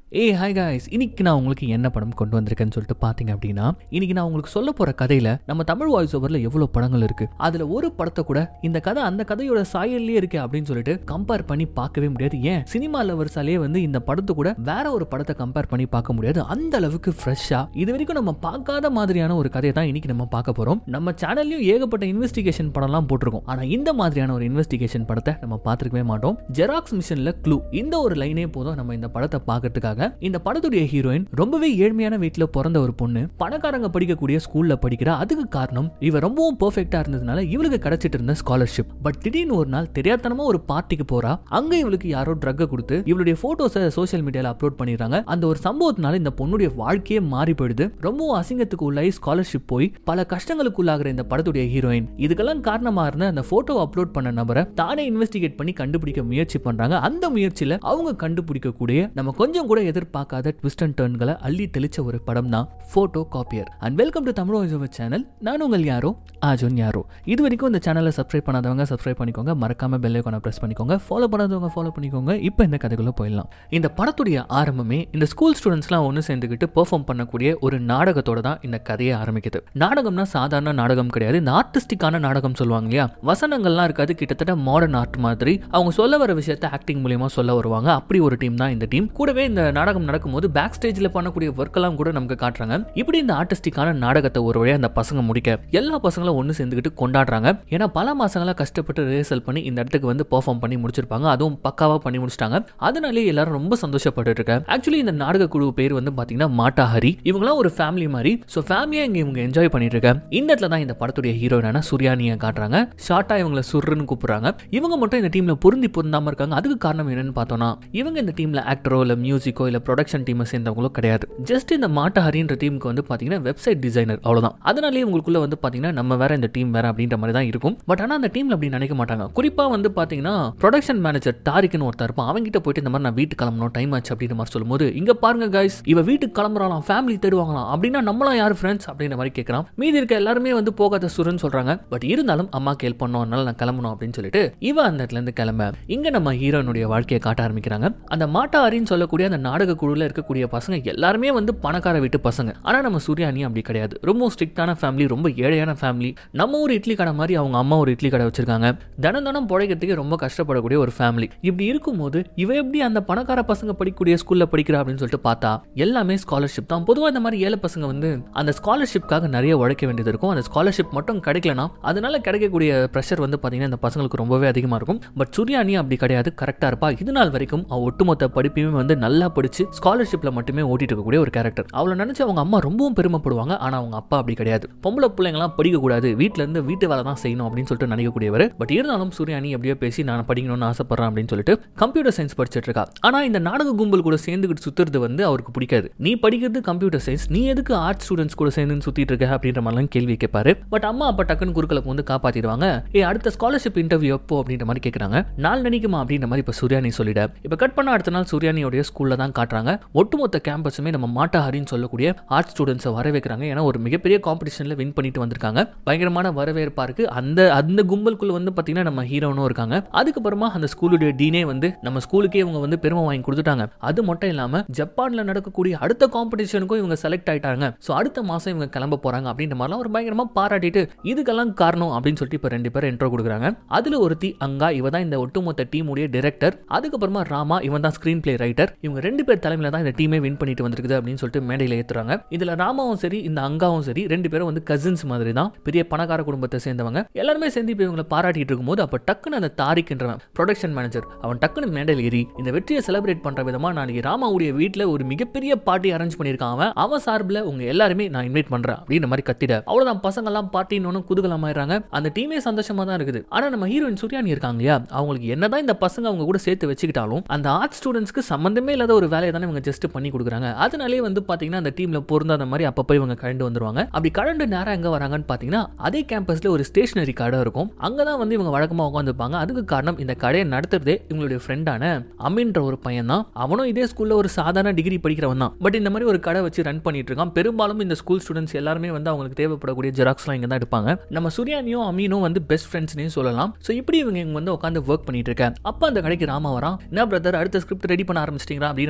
ஏய் hi guys இன்னைக்கு நான் உங்களுக்கு என்ன படம் கொண்டு வந்திருக்கேன்னு சொல்லிட்டு பார்த்தீங்க அப்படின்னா இன்னைக்கு நான் உங்களுக்கு சொல்ல போற கதையில நம்ம தமிழ் வாய்ஸ் ஓவர்ல எவ்வளவு படங்கள் இருக்கு அதுல ஒரு படத்தை கூட இந்த கதை அந்த கதையோட சாயல்லே இருக்கு அப்படின்னு சொல்லிட்டு கம்பேர் பண்ணி பார்க்கவே முடியாது ஏன் சினிமா லவர்ஸாலே வந்து இந்த படத்தை கூட வேற ஒரு படத்தை கம்பேர் பண்ணி பார்க்க முடியாது அந்த அளவுக்கு ஃப்ரெஷ்ஷா இது வரைக்கும் நம்ம பார்க்காத மாதிரியான ஒரு கதையை தான் இன்னைக்கு நம்ம பார்க்க போறோம் நம்ம சேனல்லையும் ஏகப்பட்ட இன்வெஸ்டிகேஷன் படம்லாம் போட்டிருக்கோம் ஆனா இந்த மாதிரியான ஒரு இன்வெஸ்டிகேஷன் படத்தை நம்ம பார்த்துருக்கவே மாட்டோம் ஜெராக்ஸ் மிஷன்ல க்ளூ இந்த ஒரு லைனே போதும் நம்ம இந்த படத்தை பார்க்கறதுக்காக இந்த படத்துடைய ஹீரோயின் ரொம்பவே ஏழ்மையான வீட்டில் பிறந்த ஒரு பொண்ணு பணக்காரங்க படிக்கக்கூடிய ஸ்கூல்ல படிக்கிறா அதுக்கு காரணம் இவ ரொம்பவும் பெர்ஃபெக்டா இருந்ததுனால இவளுக்கு கிடைச்சிட்டு இருந்த ஸ்காலர்ஷிப் பட் திடீர்னு ஒரு நாள் தெரியாதனமா ஒரு பார்ட்டிக்கு போறா அங்க இவளுக்கு யாரோ ட்ரக் கொடுத்து இவளுடைய போட்டோஸை சோஷியல் மீடியால அப்லோட் பண்ணிடுறாங்க அந்த ஒரு சம்பவத்தினால இந்த பொண்ணுடைய வாழ்க்கையே மாறி போயிடுது ரொம்பவும் அசிங்கத்துக்கு உள்ளாகி ஸ்காலர்ஷிப் போய் பல கஷ்டங்களுக்கு உள்ளாகிற இந்த படத்துடைய ஹீரோயின் இதுக்கெல்லாம் காரணமா இருந்த அந்த போட்டோ அப்லோட் பண்ண நபரை தானே இன்வெஸ்டிகேட் பண்ணி கண்டுபிடிக்க முயற்சி பண்றாங்க அந்த முயற்சியில அவங்க கண்டுபிடிக்கக்கூடிய நம்ம கொஞ்சம் கூட எதிர்பார்க்காத ட்விஸ்ட் அண்ட் டர்ன்களை அள்ளி தெளிச்ச ஒரு படம் தான் photo copier and welcome to Tamil voice over channel நான் உங்கள் யாரோ ஆஜோன் யாரோ இது வரைக்கும் இந்த சேனலை சப்ஸ்கிரைப் பண்ணாதவங்க சப்ஸ்கிரைப் பண்ணிக்கோங்க மறக்காம பெல் ஐக்கானை ப்ரெஸ் பண்ணிக்கோங்க ஃபாலோ பண்ணாதவங்க ஃபாலோ பண்ணிக்கோங்க இப்போ இந்த கதைக்குள்ள போயிடலாம் இந்த படத்துடைய ஆரம்பமே இந்த ஸ்கூல் ஸ்டூடெண்ட்ஸ்லாம் ஒன்று சேர்ந்துக்கிட்டு பெர்ஃபார்ம் பண்ணக்கூடிய ஒரு நாடகத்தோட தான் இந்த கதையை ஆரம்பிக்குது நாடகம்னா சாதாரண நாடகம் கிடையாது இந்த ஆர்டிஸ்டிக்கான நாடகம் சொல்லுவாங்க இல்லையா வசனங்கள்லாம் இருக்காது கிட்டத்தட்ட மாடர்ன் ஆர்ட் மாதிரி அவங்க சொல்ல வர விஷயத்த ஆக்டிங் மூலியமா சொல்ல வருவாங்க அப்படி ஒரு டீம் தான் இந்த டீம் கூடவே இந்த நாடகம் நடக்கும்போது பேக் ஸ்டேஜில் பண்ணக்கூடிய ஒர்க் எல்லாம் கூட நமக்கு காட்டுறாங்க இப்படி இந்த ஆர்டிஸ்டிக்கான நாடகத்தை ஒரு வழியாக அந்த பசங்க முடிக்க எல்லா பசங்களும் ஒன்று சேர்ந்துக்கிட்டு கொண்டாடுறாங்க ஏன்னா பல மாசங்களா கஷ்டப்பட்டு ரிஹர்சல் பண்ணி இந்த இடத்துக்கு வந்து பெர்ஃபார்ம் பண்ணி முடிச்சிருப்பாங்க அதுவும் பக்காவா பண்ணி முடிச்சிட்டாங்க அதனாலே எல்லாரும் ரொம்ப சந்தோஷப்பட்டு இருக்காங்க ஆக்சுவலி இந்த நாடக குழு பேர் வந்து பாத்தீங்கன்னா மாட்டாஹரி இவங்களாம் ஒரு ஃபேமிலி மாதிரி ஸோ ஃபேமிலியா இங்க இவங்க என்ஜாய் பண்ணிட்டு இருக்காங்க இந்த இடத்துல தான் இந்த படத்துடைய ஹீரோயினான சூர்யானியை காட்டுறாங்க ஷார்ட்டா இவங்கள சுர்ருன்னு கூப்பிடுறாங்க இவங்க மட்டும் இந்த டீம்ல பொருந்தி பொருந்தாம இருக்காங்க அதுக்கு காரணம் என்னன்னு பார்த்தோம்னா இவங்க இந்த டீம்ல ஆக்டரோ இல்ல மியூசிக்கோ இல்ல ப்ரொடக்ஷன் டீமை சேர்ந்தவங்களோ கிடையாது ஜஸ்ட் இந்த மாட்டஹரின்ற டீமுக்கு வந்து பாத்தீங்கன்னா வெப்சைட் டிசைனர் அவ்வளவுதான் அதனாலே உங்களுக்குள்ள வந்து பாத்தீங்கன்னா நம்ம வேற இந்த டீம் வேற அப்படின்ற மாதிரி தான் இருக்கும் பட் ஆனா அந்த டீம்ல அப்படி நினைக்க மாட்டாங்க குறிப்பா வந்து பாத்தீங்கன்னா ப்ரொடக்ஷன் மேனேஜர் தாரிக்னு ஒருத்தர் இருப்பான் அவங்க கிட்ட போயிட்டு இந்த மாதிரி நான் வீட்டுக்கு கிளம்பணும் டைம் ஆச்சு அப்படின்ற மாதிரி சொல்லும்போது இங்க பாருங்க கைஸ் இவ வீட்டுக்கு கிளம்புறாளாம் ஃபேமிலி தேடுவாங்களாம் அப்படின்னா நம்மளாம் யார் ஃப்ரெண்ட்ஸ் அப்படின்ற மாதிரி கேட்கறான் மீதி இருக்க எல்லாருமே வந்து போகாத சுருன்னு சொல்றாங்க பட் இருந்தாலும் அம்மாக்கு ஹெல்ப் பண்ணோம் அதனால நான் கிளம்பணும் அப்படின்னு சொல்லிட்டு இவ அந்த இடத்துல இருந்து கிளம்ப இங்க நம்ம ஹீரோனுடைய வாழ்க்கையை காட்ட ஆரம்பிக்கிறாங்க அந்த மாட்டாரின்னு சொல்லக்கூடிய அந்த நாடக குழுல இருக்கக்கூடிய பசங்க எல்லாருமே வந்து பணக்கார வீட்டு பசங்க ஆனா நம்ம சூர்யானி அப்படி கிடையாது ரொம்ப ஸ்ட்ரிக்டான ஃபேமிலி ரொம்ப ஏழையான ஃபேமிலி நம்ம ஒரு இட்லி கடை மாதிரி அவங்க அம்மா ஒரு இட்லி கடை வச்சிருக்காங்க தினம் தினம் பிழைக்கிறதுக்கு ரொம்ப கஷ்டப்படக்கூடிய ஒரு ஃபேமிலி இப்படி இருக்கும்போது இவ எப்படி அந்த பணக்கார பசங்க படிக்கக்கூடிய ஸ்கூல்ல படிக்கிறா அப்படின்னு சொல்லிட்டு பார்த்தா எல்லாமே ஸ்காலர்ஷிப் தான் பொதுவாக இந்த மாதிரி ஏழை பசங்க வந்து அந்த ஸ்காலர்ஷிப்காக நிறைய உழைக்க வேண்டியது இருக்கும் அந்த ஸ்காலர்ஷிப் மட்டும் கிடைக்கலனா அதனால கிடைக்கக்கூடிய ப்ரெஷர் வந்து பார்த்தீங்கன்னா இந்த பசங்களுக்கு ரொம்பவே அதிகமாக இருக்கும் பட் சூர்யானி அப்படி கிடையாது கரெக்டாக இருப்பா இது நாள் வரைக்கும் அவ ஒட்டுமொத்த படிப்பையுமே வந்து நல்லா படிச்சு ஸ்காலர்ஷிப்ல மட்டுமே ஓட்டிட்டு இருக்கக்கூடிய ஒரு கேரக்டர் அவளை நினைச்சு அவங்க அம்மா ரொம்பவும் பெருமைப்படுவாங்க ஆனா அவங்க அப்பா அப்படி கிடையாது பொம்பளை பிள்ளைங்களாம் படிக்கக்கூடாது வீட்டில இருந்து வீட்டு வேலை தான் செய்யணும் அப்படின்னு சொல்லிட்டு நினைக்கக்கூடியவர் பட் இருந்தாலும் சூர்யானி எப்படியோ பேசி நான் படிக்கணும்னு ஆசைப்படுறேன் அப்படின்னு சொல்லிட்டு கம்ப்யூட்டர் சயின்ஸ் படிச்சிட்டு இருக்கா ஆனா இந்த நாடக கும்பல் கூட சேர்ந்துக்கிட்டு சுத்துறது வந்து அவருக்கு பிடிக்காது நீ படிக்கிறது கம்ப்யூட்டர் சயின்ஸ் நீ எதுக்கு ஆர்ட்ஸ் ஸ்டூடெண்ட்ஸ் கூட சேர்ந்து சுத்திட்டு இருக்க அப்படின்ற மாதிரிலாம் கேள்வி கேட்பாரு பட் அம்மா அப்பா டக்குன்னு குறுக்களை வந்து காப்பாத்திடுவாங்க ஏ அடுத்த ஸ்காலர்ஷிப் இன்டர்வியூ எப்போ அப்படின்ற மாதிரி கேட்குறாங்க நாள் நினைக்குமா அப்படின்ற மாதிரி இப்போ சூர்யானி சொல்லிட இப்போ கட் பண்ண அடுத்த நாள் சூர்யானியோடைய ஸ்கூல்ல தான் காட்டுறாங்க ஒட்டுமொத்த கேம்பஸுமே நம்ம மாட்டாஹரின்னு சொல்லக்கூடிய ஆர்ட்ஸ் ஸ்டூடெண்ட்ஸை வரவேற்கிறாங்க ஏன்னா ஒரு மிகப்பெரிய காம்படிஷனில் வின் பண்ணிட்டு வந்திருக்காங்க பயங்கரமான வரவேற்பா இருக்கு அந்த அந்த கும்பலுக்குள்ள வந்து பார்த்தீங்கன்னா நம்ம ஹீரோனும் இருக்காங்க அதுக்கப்புறமா அந்த ஸ்கூலுடைய டீனே வந்து நம்ம ஸ்கூலுக்கே இவங்க வந்து பெருமை வாங்கி கொடுத்துட்டாங்க அது மட்டும் இல்லாம ஜப்பான்ல நடக்கக்கூடிய அடுத்த காம்படிஷனுக்கும் இவங்க செலக்ட் ஆயிட்டாங்க ஸோ அடுத்த மாசம் இவங்க கிளம்ப போறாங்க அப்படின்ற மாதிரிலாம் ஒரு பயங்கரமா பாராட்டிட்டு இதுக்கெல்லாம் காரணம் அப்படின்னு சொல்லிட்டு இப்போ ரெண்டு பேரும் இன்ட்ரோ கொடுக்குறாங்க அதுல ஒருத்தி அங்கா இவ தான் இந்த ஒட்டுமொத்த டீமுடைய டைரக்டர் அதுக்கப்புறமா ராமா இவன் தான் ஸ்கிரீன் பிளே ரைட்டர் இவங்க ரெண்டு பேர் தலைமையில தான் இந்த டீமே வின் பண்ணிட்டு வந்திருக்குது அப்படின்னு சொல்லிட்டு மேடையில் ஏத்துறாங்க இதுல ராமாவும் சரி இந்த அங்காவும் சரி ரெண்டு பேரும் வந்து கசின்ஸ் மாதிரி தான் பெரிய பணக்கார குடும்பத்தை சேர்ந்தவங்க எல்லாருமே சேர்ந்து இப்போ இவங்களை பாராட்டிட்டு இருக்கும்போது அப்ப டக்குன்னு அந்த தாரிக்ன்றவன் ப்ரொடக்ஷன் மேனேஜர் அவன் டக்குன்னு மேடையில் ஏறி இந்த வெற்றியை செலிப்ரேட் பண்ற விதமா நாளைக்கு ராமாவுடைய வீட்டில் ஒரு மிகப்பெரிய பார்ட்டி அரேஞ்ச் பண்ணியிருக்கான் அவன் அவன் சார்பில் உங்க எல்லாருமே நான் இன்வைட் பண்றேன் அப்படின்ற மாதிரி கத்திட அவ்வளவுதான் பசங்க எல்லாம் பார்ட்டின்னு குதூகலமாயிடுறாங்க அந்த டீமே சந்தோஷமா தான் இருக்குது ஆனா நம்ம ஹீரோயின் சூர்யானி இருக்காங்க இல்லையா அவங்களுக்கு என்னதான் இந்த பசங்க அவங்க கூட சேர்த்து வச்சுக்கிட்டாலும் அந்த ஆர்ட் ஸ்டூடெண்ட்ஸ்க்கு சம்பந்தமே இல்லாத ஒரு வேலையை தானே இவங்க ஜஸ்ட் பண்ணி கொடுக்குறாங்க அதனாலே வந்து பாத்தீங்கன்னா அந்த டீம்ல பொருந்தாத மாதிரி அப்பப்போ இவங்க கழண்டு வந்துருவாங்க அப்படி கழண்டு நேரம் எங்க வராங்கன்னு பாத்தீங்கன்னா அதே கேம்பஸ்ல ஒரு ஸ்டேஷனரி கடை இருக்கும் அங்கதான் வந்து இவங்க வழக்கமா உட்காந்துருப்பாங்க அதுக்கு காரணம் இந்த கடையை நடத்துறதே இவங்களுடைய ஃப்ரெண்டான அமின்ற ஒரு பையன் தான் அவனும் இதே ஸ்கூல்ல ஒரு சாதாரண டிகிரி படிக்கிறவன் தான் பட் இந்த மாதிரி ஒரு கடை வச்சு ரன் பண்ணிட்டு இருக்கான் பெரும்பாலும் இந்த ஸ்கூல் ஸ்டூடெண்ட்ஸ் எல்லாருமே வந்து அவங்களுக்கு தேவைப்படக்கூடிய ஜெராக்ஸ்லாம் இங்க தான் எடுப்பாங்க நம்ம சூர்யானியும் அமீனும் வந்து பெஸ்ட் ஃப்ரெண்ட்ஸ்னே சொல்லலாம் ஸோ இப்படி இவங்க இங்க வந்து உட்காந்து ஒர்க் பண்ணிட்டு இருக்க அப்ப அந்த கடைக்கு ராமா வரான் என்ன பிரதர் அடுத்த ஸ்கிரிப்ட் ரெடி பண்ண ஆரம்பிச்சிட்டீங்களா அப்படின்னு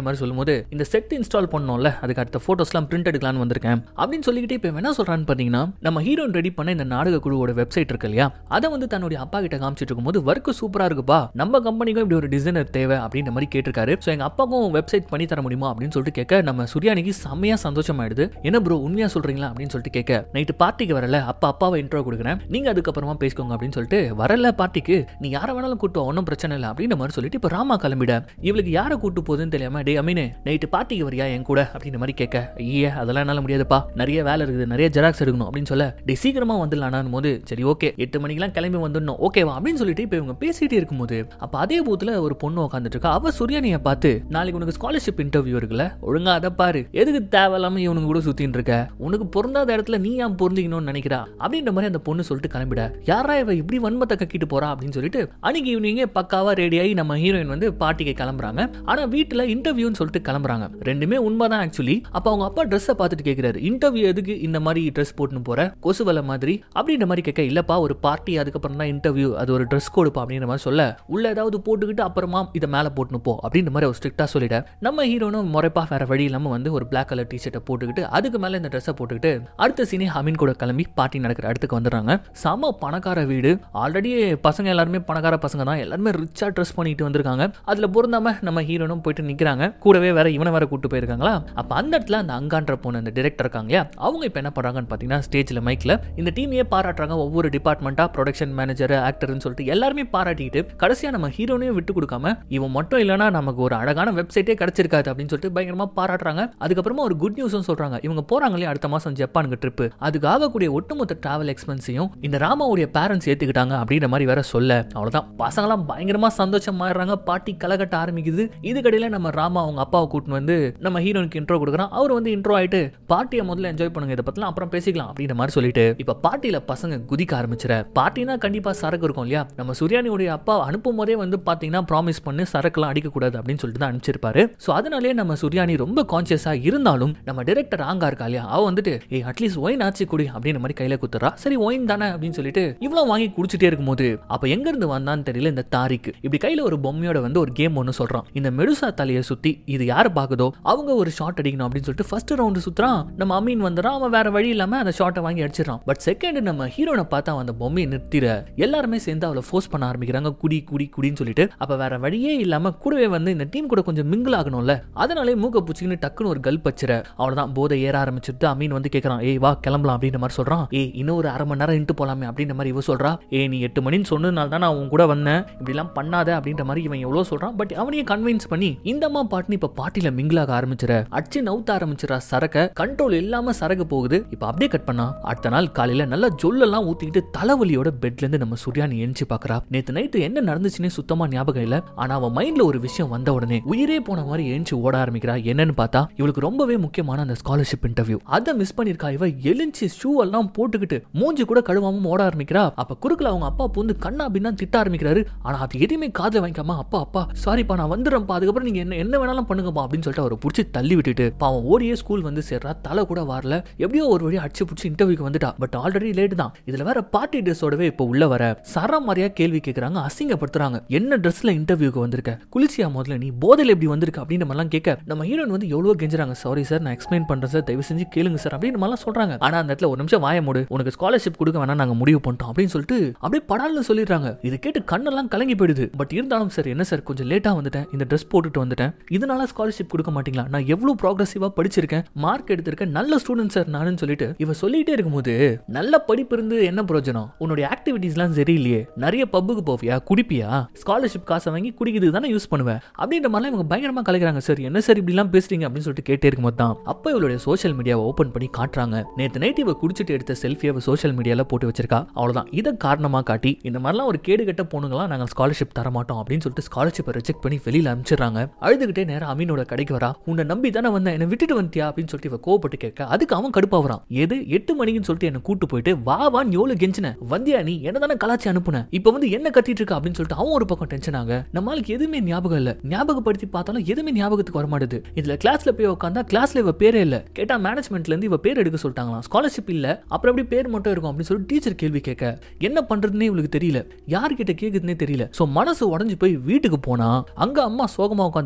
மாதிரி சொல்லும்போது இந்த செட் இன்ஸ்டால் பண்ணோம்ல அதுக்கு அடுத்த போட்டோஸ்லாம் பிரிண்ட் எடுக்கலாம்னு வந்திருக்கேன் அப்படின்னு சொல்லிக்கிட்டே இப்போ என்ன சொல்றான்னு பார்த்தீங்கன்னா நம்ம ஹீரோயின் ரெடி பண்ண இந்த நாடக குழுவோட வெப்சைட் இருக்கு இல்லையா அதை வந்து தன்னுடைய அப்பா கிட்ட காமிச்சிட்டு இருக்கும்போது ஒர்க்கு சூப்பரா இருக்குப்பா நம்ம கம்பெனிக்கும் இப்படி ஒரு டிசைனர் தேவை அப்படின்ற மாதிரி கேட்டிருக்காரு ஸோ எங்க அப்பாவுக்கும் வெப்சைட் பண்ணி தர முடியுமா அப்படின்னு சொல்லிட்டு கேட்க நம்ம சூர்யானிக்கு செம்மையா சந்தோஷமாயிடுது என்ன ப்ரோ உண்மையா சொல்றீங்களா அப்படின்னு சொல்லிட்டு கேட்க நைட்டு பார்ட்டிக்கு வரல அப்பா அப்பாவை இன்ட்ரோ கொடுக்குறேன் நீங்க அதுக்கப்புறமா பேசிக்கோங்க அப்படின்னு சொல்லிட்டு வரல பார்ட்டிக்கு நீ யாரை வேணாலும் கூட்டு ஒன்றும் பிரச்சனை இல்லை அப்படின்ற மாதிரி சொல்லிட்டு இப்போ ராமா கிளம்பிட இவளுக்கு யாரை கூட்டு போகுதுன்னு தெரியாம டே அமீனே நைட்டு பார்ட்டிக்கு வரியா என் கூட அப்படின்ற மாதிரி கேட்க ஐயே அதெல்லாம் என்னால முடியாதுப்பா நிறைய வேலை இருக்குது நிறைய ஜெராக்ஸ் எடுக்கணும் அப்படின்னு சொல்ல டே சீக்கிரமா வந்துடலான்னு போது சரி ஓகே எட்டு மணிக்கெல்லாம் கிளம்பி வந்துடணும் ஓகேவா அப்படின்னு சொல்லிட்டு இப்போ இவங்க பேசிட்டே இருக்கும்போது அப்போ அதே பூத்துல ஒரு பொண்ணு உட்காந்துட்டு இருக்கா அவ சூர்யானியை பார்த்து நாளைக்கு உனக்கு ஸ்காலர்ஷிப் இன்டர்வியூ இருக்குல்ல ஒழுங்கா அதை பாரு எதுக்கு தேவையில்லாம இவனுக்கு கூட சுத்தின்னு இருக்க உனக்கு பொருந்தாத இடத்துல நீ ஏன் பொருந்திக்கணும்னு நினைக்கிறா அப்படின்ற மாதிரி அந்த பொண்ணு சொல்லிட்டு கிளம்பிட யாரா இவ இப்படி வன்மத்தை கக்கிட்டு போறா அப்படின்னு சொல்லிட்டு அன்னைக்கு ஈவினிங்கே பக்காவா ரெடி ஆகி நம்ம ஹீரோயின் வந்து பார்ட்டிக்கு கிளம்புறாங்க ஆனா வீட்டுல இன்டர்வியூன்னு சொல்லிட்டு கிளம்புறாங்க ரெண்டுமே உண்மைதான் ஆக்சுவலி அப்ப அவங்க அப்பா ட்ரெஸ்ஸை பார்த்துட்டு கேட்கிறாரு இன்டர்வியூ எதுக்கு இந்த மாதிரி ட்ரெஸ் போட்டுன்னு போற கொசுவலை மாதிரி அப்படின்ற மாதிரி கேட்க இல்லப்பா ஒரு பார்ட்டி அதுக்கப்புறம் தான் இன்டர்வியூ அது ஒரு ட்ரெஸ் கோடுப்பா அப்படின்ற மாதிரி சொல்ல உள்ள ஏதாவது போட்டுக்கிட்டு அப்புறமா இதை மேலே போட்டுன்னு போ அப்படின்ற மாதிரி ஒரு ஸ்ட்ரிக்டா சொல்லிட நம்ம ஹீரோனும் முறைப்பா வேற வழி இல்லாம வந்து ஒரு பிளாக் கலர் டிஷர்ட்டை போட்டுக்கிட்டு அதுக்கு மேல இந்த ட்ரெஸ்ஸை போட்டுக்கிட்டு அடுத்த சீனே ஹமீன் கூட கிளம்பி பார்ட்டி நடக்கிற இடத்துக்கு வந்துடுறாங்க செம பணக்கார வீடு ஆல்ரெடி பசங்க எல்லாருமே பணக்கார பசங்க தான் எல்லாருமே ரிச்சா ட்ரெஸ் பண்ணிட்டு வந்திருக்காங்க அதுல பொருந்தாம நம்ம ஹீரோனும் போயிட்டு நிக்கிறாங்க கூடவே வேற இவனை வேற கூட்டு போயிருக்காங்களா அப்ப அந்த இடத்துல அந்த அங்கான்ற பொண்ணு அந்த டிரெக்டர் இருக்காங்க இல்லையா அவங்க இப்போ என்ன பண்றாங்கன்னு பார்த்தீங்கன்னா ஸ்டேஜ்ல மைக்ல இந்த டீமையே பாராட்டுறாங்க ஒவ்வொரு டிபார்ட்மெண்ட்டா ப்ரொடக்ஷன் மேனேஜர் ஆக்டர்னு சொல்லிட்டு எல்லாருமே பாராட்டிட்டு கடைசியா நம்ம ஹீரோனையும் விட்டு கொடுக்காம இவன் மட்டும் இல்லைன்னா நமக்கு ஒரு அழகான வெப்சைட்டே கிடைச்சிருக்காது அப்படின்னு சொல்லிட்டு பயங்கரமா பாராட்டுறாங்க அதுக்கப்புறமா ஒரு குட் நியூஸும் சொல்றாங்க இவங்க போறாங்க இல்லையா அடுத்த மாசம் ஜப்பானுக்கு ட்ரிப் அதுக்கு ஆகக்கூடிய ஒட்டுமொத்த டிராவல் எக்ஸ்பென்ஸையும் இந்த ராமாவுடைய பேரண்ட்ஸ் ஏத்துக்கிட்டாங்க அப்படின்ற மாதிரி வேற சொல்ல அவ்வளவுதான் பசங்களாம் பயங்கரமா சந்தோஷமாயிடுறாங்க பாட்டி கலகட்ட ஆரம்பிக்குது இதுக்கடையில நம்ம ராமா அவங்க அப்பாவை கூட்டின்னு வந்து நம்ம ஹீரோனுக்கு இன்ட்ரோ கொடுக்குறான் அவர் வந்து இன்ட்ரோ ஆயிட்டு பார்ட்டியை முதல்ல என்ஜாய் பண்ணுங்க இதை பத்திலாம் அப்புறம் பேசிக்கலாம் அப்படின்ற மாதிரி சொல்லிட்டு இப்ப பார்ட்டியில பசங்க குதிக்க ஆரம்பிச்சிட பார்ட்டினா கண்டிப்பா சரக்கு இருக்கும் இல்லையா நம்ம சூர்யானியுடைய அப்பா அனுப்பும் போதே வந்து பாத்தீங்கன்னா ப்ராமிஸ் பண்ணி சரக்குலாம் அடிக்கக்கூடாது அப்படின்னு சொல்லிட்டு தான் அனுப்பிச்சிருப்பாரு ஸோ அதனாலே நம்ம சூர்யானி ரொம்ப கான்சியஸா இருந்தாலும் நம்ம டிரெக்டர் ஆங்கா இருக்கா இல்லையா அவ வந்துட்டு ஏ அட்லீஸ்ட் ஒயின் ஆச்சு குடி அப்படின்ற மாதிரி கையில குத்துறா சரி ஒயின் தானே அப்படின்னு சொல்லிட்டு இவ்வளவு வாங்கி குடிச்சிட்டே இருக்கும்போது அப்ப எங்க இருந்து வந்தான்னு தெரியல இந்த தாரிக்கு இப்படி கையில ஒரு பொம்மையோட வந்து ஒரு கேம் ஒன்று சொல்றான் இந்த மெடுசா தலையை சுத்தி இது யார் பாக்குதோ அவங்க ஒரு ஷாட் அடிக்கணும் அப்படின்னு சொல்லிட்டு ஃபர்ஸ்ட் ரவுண்டு சுத்துறான் நம்ம அமீன் வந்துடுறான் அவன் வேற வழி இல்லாம அந்த ஷாட்டை வாங்கி அடிச்சிடறான் பட் செகண்ட் நம்ம ஹீரோனை பார்த்தா அவன் அந்த பொம்மையை நிறுத்திட எல்லாருமே சேர்ந்து அவளை ஃபோர்ஸ் பண்ண ஆரம்பிக்கிறாங்க குடி குடி குடின்னு சொல்லிட்டு அப்ப வேற வழியே இல்லாம கூடவே வந்து இந்த டீம் கூட கொஞ்சம் மிங்கிள் ஆகணும்ல அதனாலே மூக்க பூச்சிக்கின்னு டக்குன்னு ஒரு கல் பச்சிர அவ்வளவுதான் போதை ஏற ஆரம்பிச்சிட்டு அமீன் வந்து கேட்கறான் ஏய் வா கிளம்பலாம் அப்படின்ற மாதிரி சொல்றான் ஏய் இன்னும் ஒரு அரை மணி நேரம் இன்ட்டு போலாமே அப்படின்ற மாதிரி இவ சொல்றா ஏ நீ எட்டு மணின்னு சொன்னதுனால தான் நான் உன் கூட வந்தேன் இப்படிலாம் பண்ணாத அப்படின்ற மாதிரி இவன் எவ்வளோ சொல்றான் பட் அவனையும் கன்வின்ஸ் பண்ணி இந்த அம்மா பாட்டுன்னு இப்ப பாட்டில மிங்கிளாக ஆரம்பிச்சிட அடிச்சு நவுத்த ஆரம்பிச்சிடா சரக்க கண்ட்ரோல் இல்லாம சரக்கு போகுது இப்ப அப்படியே கட் பண்ணா அடுத்த நாள் காலையில நல்லா ஜொல்லெல்லாம் ஊத்திக்கிட்டு தலைவலியோட பெட்ல இருந்து நம்ம சூர்யானி எஞ்சி பாக்குறா நேத்து நைட்டு என்ன நடந்துச்சுன்னே சுத்தமா ஞாபகம் இல்ல ஆனா அவன் மைண்ட்ல ஒரு விஷயம் வந்த உடனே உயிரே போன மாதிரி எழுந்து ஓட ஆரம்பிக்கிறா என்னன்னு பார்த்தா இவளுக்கு ரொம்பவே முக்கியமான அந்த ஸ்காலர்ஷிப் இன்டர்வியூ அதை மிஸ் பண்ணிருக்கா இவ எழுஞ்சி ஷூ எல்லாம் போட்டுக்கிட்டு மூஞ்சி கூட கழுவாம ஓட ஆரம்பிக்கிறா அப்ப குறுக்கல அவங்க அப்பா பூந்து கண்ணா அப்படின்னா திட்ட ஆரம்பிக்கிறாரு ஆனா அது எதுவுமே காதுல வாங்கிக்காம அப்பா அப்பா சாரிப்பா நான் வந்துடுறேன்ப்பா அதுக்கப்புறம் நீங்க என்ன என்ன வேணாலும் பண்ணுங்கப்பா அப்படின்னு சொல்லிட்டு அவரை பிடிச்சி தள்ளி விட்டுட்டு பாவம் ஓடியே ஸ்கூல் வந்து சேர்றா தலை கூட வரல எப்படியோ ஒரு வழி அடிச்சு பிடிச்சி இன்டர்வியூக்கு வந்துட்டா பட் ஆல்ரெடி லேட் தான் இதுல வேற பார்ட்டி ட்ரெஸ்ஸோடவே இப்போ உள்ள வர சரம் மாதிரியா கேள்வி கேட்கறாங்க அசிங்கப்படுத்துறாங்க என்ன ட்ரெஸ்ல இன்டர்வியூக்கு வந்திருக்க குளிச்சியா முதல்ல நீ போதையில எப்படி வந்திருக்க அப்படின்ற மாதிரிலாம் கேட்க நம்ம ஹீரோயின் வந்து எவ்வளவு கெஞ்சுறாங்க சாரி சார் நான் எக்ஸ்பிளைன் பண்றேன் சார் தயவு செஞ்சு கேளுங்க சார் அப்படின்னு மாதிரிலாம் சொல்றாங்க ஆனா அந்த இடத்துல ஒரு நிமிஷம் வாய மூடு உனக்கு ஸ்காலர்ஷிப் கொடுக்க வேணா நாங்க முடிவு பண்ணிட்டோம் அப்படின்னு சொல்லிட்டு அப்படியே படால்னு சொல்லிடுறாங்க இதை கேட்டு கண்ணெல்லாம் கலங்கி போயிடுது பட் இருந்தாலும் சார் என்ன சார் கொஞ்சம் லேட்டா வந்துட்டேன் இந்த ட்ரெஸ் போட்டுட்டு வந்துட்டேன் இதனால ஸ்காலர்ஷிப் கொடுக்க மாட்டீங்களா நான் எவ்வளவு ப்ராக்ரஸிவா படிச்சிருக்கேன் மார்க் எடுத்திருக்கேன் நல்ல ஸ்டூடெண்ட் சார் நானும் சொல்லிட்டு இவ சொல்லிட்டே இருக்கும்போது நல்ல படிப்பு இருந்து என்ன பிரயோஜனம் உன்னுடைய ஆக்டிவிட்டீஸ்லாம் சரியில்லையே நிறைய பப்புக்கு போவியா குடிப்பியா ஸ்காலர்ஷிப் காசை வாங்கி குடிக்கிறது தானே யூஸ் பண்ணுவேன் அப்படின்ற மாதிரிலாம் இவங்க பயங்கரமா கலைக்கிறாங்க சார் என்ன சார் இப்படிலாம் பேசுறீங்க அப்படின்னு சொல்லிட்டு கேட்டே இருக்கும்போது தான் அப்போ இவளுடைய சோஷியல் மீடியாவை ஓப்பன் பண்ணி காட்டுறாங்க நேற்று நைட் இவ குடிச்சிட்டு எடுத்த செல்ஃபியை அவ சோஷியல் மீடியால போட்டு வச்சிருக்கா அவ்வளவுதான் இதை காரணமா காட்டி இந்த மாதிரிலாம் ஒரு கேடு கட்ட பொண்ணுங்களாம் நாங்கள் ஸ்காலர்ஷிப் தர மாட்டோம் அப்படின்னு சொல்லிட்டு ஸ்காலர்ஷிப்பை ரிஜெக்ட் பண்ணி வெளியில அனுப்பிச்சிடுறாங்க அழுதுகிட்டே நேரம் அமீனோட கடைக்கு வரா உன்னை நம்பி தானே வந்தேன் என்னை விட்டுட்டு வந்துட்டியா அப்படின்னு சொல்லிட்டு இவ கோவப்பட்டு கேட்க அதுக்கு அவன் கடுப்பாவறான் எது எட்டு மணிக்குன்னு சொல்லிட்டு என்ன கூட்டு போயிட்டு வா வான்னு எவ்வளவு கெஞ்சின வந்தியா நீ என்ன தானே கலாச்சி அனுப்புன இப்போ வந்து என்ன கத்திட்டு இருக்க அப்படின்னு சொல்லிட்டு அவன் ஒரு பக்கம் டென்ஷன் ஆக நம்மளுக்கு எதுவுமே ஞாபகம் இல்ல ஞாபகப்படுத்தி பார்த்தாலும் எதுவுமே ஞாபகத்துக்கு வர மாட்டுது இதுல கிளாஸ்ல போய் உட்காந்தா கிளாஸ்ல இவ பேரே இல்ல கேட்டா மேனேஜ்மெண்ட்ல இருந்து இவ பேர் எடுக்க சொல்லிட்டாங்களாம் ஸ்காலர்ஷிப் இல்ல அப்புறம் எப்படி பேர் மட்டும் இருக்கும் அப்படின்னு சொல்லி டீச்சர் கேள்வி கேட்க என்ன பண்றதுன்னே இவளுக்கு தெரியல யார்கிட்ட கேக்குதுன்னே தெரியல சோ மனசு உடஞ்சு போய் வீட்டுக்கு போனா அங்க அம்மா சோகமா உட்காந்துருக்காங்க கேட்டா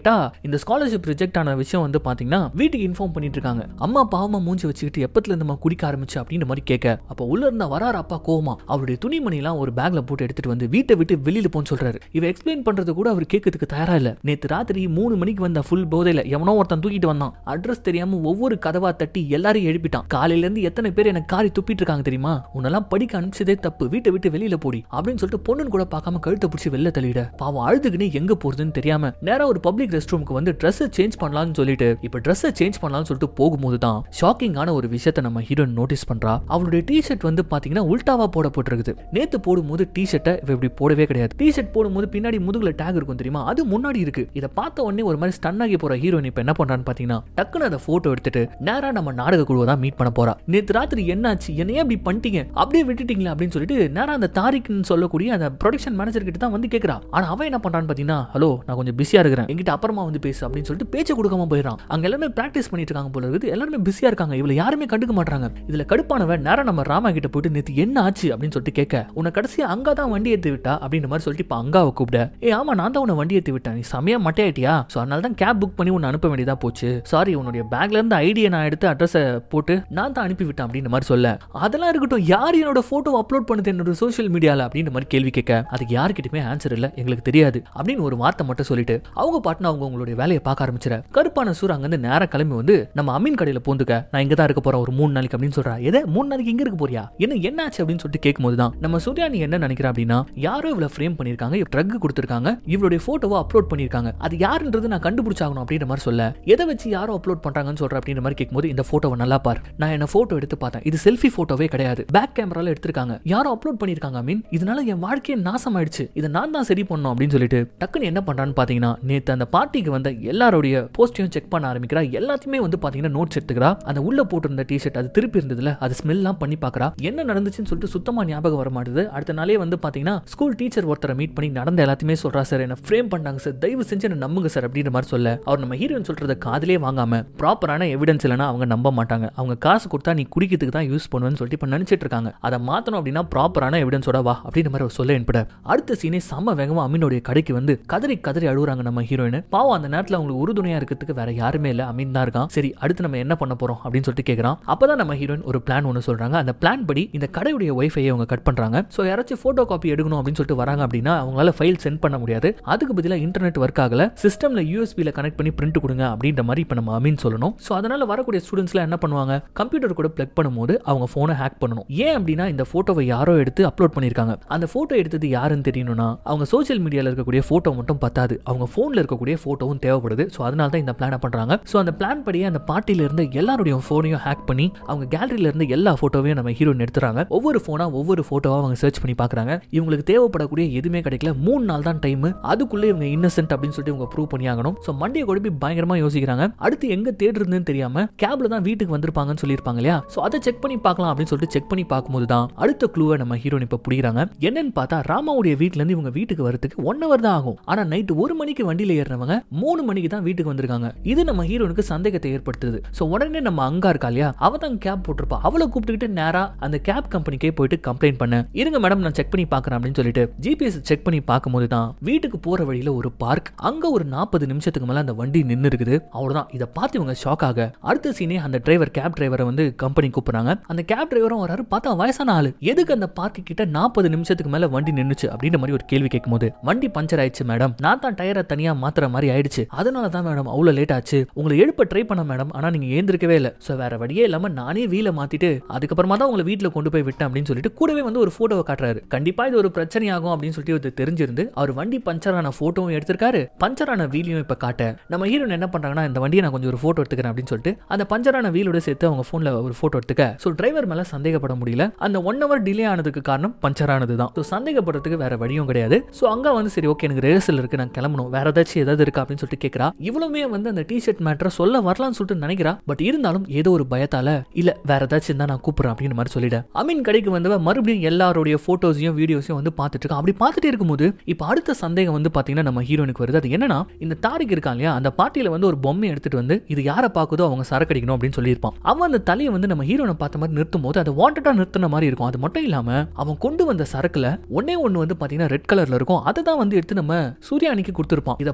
கேட்டா இந்த ஸ்காலர்ஷிப் ரிஜெக்ட் ஆன விஷயம் வந்து பாத்தீங்கன்னா வீட்டுக்கு இன்ஃபார்ம் பண்ணிட்டு இருக்காங்க அம்மா பாவமா மூஞ்சி வச்சுக்கிட்டு எப்பத்துல இருந்து அம்மா குடிக்க ஆரம்பிச்சு அப்படின்ற மாதிரி கேட்க அப்ப உள்ள இருந்த வராரு அப்பா கோவமா அவருடைய துணிமணி எல்லாம் ஒரு பேக்ல போட்டு எடுத்துட்டு வந்து வீட்டை விட்டு வெளியில போன்னு சொல்றாரு இவ எக்ஸ்பிளைன் பண்றது கூட அவர் கேட்கறதுக்கு தயாரா இல்ல நேத்து ராத்திரி மூணு மணிக்கு வந்த ஃபுல் போதையில எவனோ ஒருத்தன் தூக்கிட்டு வந்தான் அட்ரஸ் தெரியாம ஒவ்வொரு கதவா தட்டி எல்லாரையும் எழுப்பிட்டான் காலையில இருந்து எத்தனை பேர் எனக்கு காரி துப்பிட்டு இருக்காங்க தெரியுமா உன்னெல்லாம் படிக்க அனுப்பிச்சதே தப்பு வீட்டை விட்டு வெளியில போடி அப்படின்னு சொல்லிட்டு பொண்ணுன்னு கூட பார்க்காம கழுத்தை பிடிச்சி வெளில தள்ளிட பாவம் அழுதுக்குன்னு எங்க போறதுன்னு தெரியாம நேரா ஒரு பப்ளிக் ரெஸ்ட் ரூமுக்கு வந்து ட்ரெஸ் சேஞ்ச் பண்ணலாம்னு சொல்லிட்டு இப்ப ட்ரெஸ் சேஞ்ச் பண்ணலாம்னு சொல்லிட்டு போகும்போது தான் ஷாக்கிங்கான ஒரு விஷயத்தை நம்ம ஹீரோயின் நோட்டீஸ் பண்றா அவளுடைய டிஷர்ட் வந்து பாத்தீங்கன்னா உல்டாவா போடப்பட்டிருக்குது நேத்து போடும்போது டிஷர்ட்டை இவ இப்படி போடவே கிடையாது டிஷர்ட் போடும்போது பின்னாடி முதுகுல டேக் இருக்கும் தெரியுமா அது முன்னாடி இருக்கு இதை பார்த்த உடனே ஒரு மாதிரி ஸ்டன் ஆகி போற ஹீரோயின் இப்ப என்ன பண்றான்னு பாத்தீங்கன்னா டக்குன்னு அதை போட்டோ எடுத்துட்டு நேரா நம்ம நாடக குழுவை தான் மீட் பண்ண போறா நேத்து ராத்திரி என்னாச்சு என்னையே இப்படி பண்ணிட்டீங்க அப்படியே விட்டுட்டீங்களா அப்படின்னு சொல்லிட்டு நேரா அந்த தாரிக்னு சொல்லக்கூடிய அந்த ப்ரொடக்ஷன் மேனேஜர் கிட்ட தான் வந்து கேக்குறா ஆனா அவன் என்ன பண்றான்னு பாத்தீங்கன்னா ஹலோ நான் கொஞ்சம் பிஸியா இருக்கிறேன் என்கிட்ட அப்புறமா வந்து பேசு அப்படின்னு சொல்லிட்டு பேச்ச கொடுக்காம போயிடறான் அங்க எல்லாமே பிராக்டிஸ் பண்ணிட்டு இருக்காங்க போல இருக்குது எல்லாருமே பிஸியா இருக்காங்க இவள யாருமே கண்டுக்க மாட்டாங்க இதுல கடுப்பானவன் நேரா நம்ம ராமா கிட்ட போயிட்டு நேத்து என்ன ஆச்சு அப்படின்னு சொல்லிட்டு கேட்க உன்னை கடைசியா அங்கா தான் வண்டி ஏத்தி விட்டா அப்படின்ற மாதிரி சொல்லிட்டு இப்ப அங்காவை கூப்பிட ஏ ஆமா நான் தான் உன்னை வண்டி ஏத்தி விட்டேன் நீ செமையா மட்டையாட்டியா சோ அதனால தான் கேப் புக் பண்ணி உன்னை அனுப்ப வேண்டியதா போச்சு சாரி உன்னுடைய பேக்ல இருந்து ஐடியை நான் எடுத்து அட்ரஸை போட்டு நான் தான் அனுப்பி விட்டேன் அப்படின்ற மாதிரி சொல்ல அதெல்லாம் இருக்கட்டும் யார் என்னோட போட்டோ அப்லோட் பண்ணுது என்னோட சோஷியல் மீடியால அப்படின்ற மாதிரி கேள்வி கேட்க அதுக்கு யாருக்கிட்டயுமே ஆன்சர் இல்ல எங்களுக்கு தெரியாது அப்படின்னு ஒரு வார்த்தை மட்டும் சொல்லிட்டு அவங்க பாட்டுன்னு அவங்க உங்களுடைய வேலையை பார்க்க ஆரம்பிச்சிட கருப்பான சூர் அங்கிருந்து நேரம் கிளம்பி வந்து நம்ம அமீன் கடையில பூந்துக்க நான் இங்க தான் இருக்க போறேன் ஒரு மூணு நாளைக்கு அப்படின்னு சொல்றா எதை மூணு நாளைக்கு இங்க இருக்க போறியா என்ன என்ன ஆச்சு அப்படின்னு சொல்லிட்டு கேட்கும்போது தான் நம்ம சூர்யா நீ என்ன நினைக்கிறா அப்படின்னா யாரோ இவ்வளவு ஃப்ரேம் பண்ணிருக்காங்க ட்ரக் கொடுத்துருக்காங்க இவளுடைய போட்டோவை அப்லோட் பண்ணிருக்காங்க அது யாருன்றது நான் கண்டுபிடிச்சாகணும் அப்படின்ற மாதிரி சொல்ல எதை வச்சு யாரோ அப்லோட் பண்றாங்கன்னு சொல்ற அப்படின்ற மாதிரி கேட்கும்போது இந்த போட்டோவை நல்லா பார் நான் என்ன போட்டோ எடுத்து பார்த்தேன் இது செல்ஃபி போட்டோவே கிடையாது பேக் கேமரால எடுத்திருக்காங்க யாரோ அப்லோட் பண்ணிருக்காங்க மீன் இதனால என் வாழ்க்கையே நாசம் ஆயிடுச்சு இதை நான் தான் சரி பண்ணணும் அப்படின்னு சொல்லிட்டு டக்குன்னு என்ன பண்றான்னு பாத்தீங்கன்னா நேத்து அந்த பார்ட்டிக்கு வந்த எல்லாருடைய போஸ்டையும் செக் பண்ண ஆரம்பிக்கிறா எல்லாத்தையுமே வந்து பாத்தீங்கன்னா நோட்ஸ் எடுத்துக்கிறா அந்த உள்ள போட்டிருந்த டிஷர்ட் அது திருப்பி இருந்ததுல அது ஸ்மெல்லாம் பண்ணி பார்க்கறா என்ன நடந்துச்சுன்னு சொல்லிட்டு சுத்தமா ஞாபகம் வர மாட்டுது அடுத்த நாளே வந்து பாத்தீங்கன்னா ஸ்கூல் டீச்சர் ஒருத்தரை மீட் பண்ணி நடந்த எல்லாத்தையுமே சொல்றா சார் என்ன ஃப்ரேம் பண்ணாங்க சார் தயவு செஞ்சு என்ன நம்புங்க சார் அப்படின்ற மாதிரி சொல்ல அவர் நம்ம ஹீரோயின் சொல்றத காதிலே வாங்காம ப்ராப்பரான எவிடன்ஸ் இல்லைன்னா அவங்க நம்ப மாட்டாங்க அவங்க காசு கொடுத்தா நீ குடிக்கிறதுக்கு தான் யூஸ் பண்ணுவேன்னு சொல்லிட்டு இப்போ நினைச்சிட்டு இருக்காங்க அதை மாத்தணும் அப்படின்னா ப்ராப்பரான எவிடன்ஸோட வா அப்படின்ற மாதிரி அவர் சொல்ல என்பட அடுத்த சீனே செம்ம வேகமா அமீனுடைய கடைக்கு வந்து கதறி கதறி அழுகுறாங்க நம்ம ஹீரோயின் பாவம் அந்த நேரத்தில் அவங்களுக்கு உறுதுணையா இருக்கிறதுக்கு வேற யாருமே இல்லை அமீன் தான் இருக்கான் சரி அடுத்து நம்ம என்ன பண்ண போறோம் அப்படின்னு சொல்லிட்டு கேட்கறான் அப்பதான் நம்ம ஹீரோயின் ஒரு பிளான் ஒன்று சொல்றாங்க அந்த பிளான் படி இந்த கடையுடைய ஒய்ஃபையை அவங்க கட் பண்றாங்க ஸோ யாராச்சும் போட்டோ காப்பி எடுக்கணும் அப்படின்னு சொல்லிட்டு வராங்க அப்படின்னா அவங்களால ஃபைல் சென்ட் பண்ண முடியாது அதுக்கு பதிலாக இன்டர்நெட் ஒர்க் ஆகல சிஸ்டம்ல யூஎஸ்பியில் கனெக்ட் பண்ணி பிரிண்ட் கொடுங்க அப்படின்ற மாதிரி இப்போ நம்ம அமீன் சொல்லணும் ஸோ அதனால வரக்கூடிய ஸ்டூடெண்ட்ஸ்லாம் என்ன பண்ணுவாங்க கம்ப்யூட்டர் கூட பிளக் பண்ணும்போது அவங்க ஃபோனை ஹேக் பண்ணணும் ஏன் அப்படின்னா இந்த போட்டோவை யாரோ எடுத்து அப்லோட் பண்ணியிருக்காங்க அந்த போட்டோ எடுத்தது யாருன்னு தெரியணும்னா அவங்க சோஷியல் மீடியாவில் இருக்கக்கூடிய போட்டோ மட்டும் பத்தாது அவங்க ஃபோனில் இருக்கக்கூடிய போட்டோவும் தேவைப்படுது ஸோ அதனால தான் இந்த பிளானை பண்றாங்க ஸோ அந்த பிளான் படியே அந்த பார்ட்டியில இருந்து எல்லாருடைய ஃபோனையும் ஹேக் பண்ணி அவங்க கேலரியில இருந்து எல்லா போட்டோவையும் நம்ம ஹீரோயின் எடுத்துறாங்க ஒவ்வொரு ஃபோனா ஒவ்வொரு போட்டோவா அவங்க சர்ச் பண்ணி பார்க்கறாங்க இவங்களுக்கு தேவைப்படக்கூடிய எதுவுமே கிடைக்கல மூணு நாள் தான் டைம் அதுக்குள்ளே இவங்க இன்னசென்ட் அப்படின்னு சொல்லிட்டு இவங்க ப்ரூவ் பண்ணி ஆகணும் ஸோ மண்டியை குழப்பி பயங்கரமா யோசிக்கிறாங்க அடுத்து எங்க தேடுறதுன்னு தெரியாம கேப்ல தான் வீட்டுக்கு வந்திருப்பாங்கன்னு சொல்லியிருப்பாங்க இல்லையா ஸோ அதை செக் பண்ணி பார்க்கலாம் அப்படின்னு சொல்லிட்டு செக் பண்ணி பார்க்கும்போது தான் அடுத்த க்ளூவை நம்ம ஹீரோயின் இப்போ பிடிக்கிறாங்க என்னன்னு பார்த்தா ராமாவுடைய வீட்ல இருந்து இவங்க வீட்டுக்கு வரதுக்கு ஒன் ஹவர் தான் ஆகும் ஆனா நைட் ஒரு மணிக்கு வண்டியில ஏறினவங்க மூணு மணிக்கு தான் வீட்டுக்கு வந்திருக்காங்க இது நம்ம ஹீரோனுக்கு சந்தேகத்தை ஏற்படுத்துது ஸோ உடனே நம்ம அங்கா இருக்கா இல்லையா அவ தான் கேப் போட்டிருப்பா அவளை கூப்பிட்டுக்கிட்டு நேரா அந்த கேப் கம்பெனிக்கே போயிட்டு கம்ப்ளைண்ட் பண்ண இருங்க மேடம் நான் செக் பண்ணி பார்க்கறேன் அப்படின்னு சொல்லிட்டு ஜிபிஎஸ் செக் பண்ணி பார்க்கும்போது தான் வீட்டுக்கு போற வழியில ஒரு பார்க் அங்க ஒரு நாற்பது நிமிஷத்துக்கு மேல அந்த வண்டி நின்று இருக்குது அவ்வளவுதான் இதை பார்த்து இவங்க ஷாக் ஆக அடுத்த சீனே அந்த டிரைவர் கேப் டிரைவரை வந்து கம்பெனி கூப்பிடுறாங்க அந்த கேப் டிரைவரும் வராரு பார்த்தா வயசான ஆளு எதுக்கு அந்த பார்க்கு கிட்ட நாற்பது நிமிஷத்துக்கு மேல வண்டி நின்னுச்சு அப்படின்ற மாதிரி ஒரு கேள்வி கேட்கும்போது வண்டி பஞ்சர் ஆயிடுச்சு மேடம் நான் தான் டயரை தனியா மாத்துற மாதிரி ஆயிடுச்சு அதனால தான் மேடம் அவ்வளவு லேட் ஆச்சு உங்களை எழுப்ப ட்ரை பண்ண மேடம் ஆனா நீங்க ஏந்திருக்கவே இல்லை ஸோ வேற வழியே இல்லாம நானே வீல மாத்திட்டு அதுக்கப்புறமா தான் உங்களை வீட்டுல கொண்டு போய் விட்டேன் அப்படின்னு சொல்லிட்டு கூடவே வந்து ஒரு போட்டோவை காட்டுறாரு கண்டிப்பா இது ஒரு பிரச்சனையாகும் அப்படின்னு சொல்லிட்டு இவருக்கு தெரிஞ்சிருந்து அவர் வண்டி பஞ்சர் ஆன போட்டோவும் எடுத்திருக்காரு பஞ்சர் ஆன வீலையும் இப்ப காட்ட நம்ம ஹீரோன் என்ன பண்றாங்கன்னா இந்த வண்டியை நான் கொஞ்சம் ஒரு போட்டோ எடுத்துக்கிறேன் அப்படின்னு சொல்லிட்டு அந்த பஞ்சரான வீலோட சேர்த்து அவங்க போன்ல ஒரு போட்டோ எடுத்துக்க ஸோ டிரைவர் மேல சந்தேகப்பட முடியல அந்த ஒன் ஹவர் டிலே ஆனதுக்கு காரணம் பஞ்சர் ஆனது தான் ஸோ சந்தேகப்படுறதுக்கு வேற வழியும் கிடையாது ஸோ அங்க வந்து சரி ஓகே எனக்கு ரிஹர்சல் இருக்கு நான் கிளம்பணும் வேற ஏதாச்சும் ஏதாவது இருக்கா அப்படின்னு சொல்லிட்டு கேட்கறா இவ்வளவுமே வந்து அந்த டிஷர்ட் மேட்டரை சொல்ல வரலாம்னு சொல்லிட்டு நினைக்கிறா பட் இருந்தாலும் ஏதோ ஒரு பயத்தால இல்ல வேற ஏதாச்சும் இருந்தா நான் கூப்பிடுறேன் அப்படின்னு மாதிரி சொல்லிட அமீன் கடைக்கு வந்தவ மறுபடியும் எல்லாருடைய போட்டோஸையும் வீடியோஸையும் வந்து பார்த்துட்டு இருக்கா அப்படி பார்த்துட்டே இருக்கும்போது இப்போ அடுத்த சந்தேகம் வந்து பாத்தீங்கன்னா நம்ம ஹீரோனுக்கு வருது அது என்னன்னா இந்த தாரிக் இருக்கான் இல்லையா அந்த பார்ட்டியில வந்து ஒரு பொம்மை எடுத்துட்டு வந்து இது யாரை பார்க்குதோ அவங்க சரக்கு அடிக்கணும் அப்படின்னு சொல்லியிருப்பான் அவன் அந்த தலையை வந்து நம்ம ஹீரோனை பார்த்த மாதிரி நிறுத்தும் போது அதை வாண்டடா நிறுத்தின மாதிரி இருக்கும் அது மட்டும் இல்லாம அவன் கொண்டு வந்த சரக்குல ஒன்னே ஒண்ணு வந்து பாத்தீங்கன்னா ரெட் கலர்ல இருக்கும் அதை தான் வந்து எடுத்து நம்ம சூர்யானிக்கு கொடுத்துருப்பான் இதை பார்த்துட்டு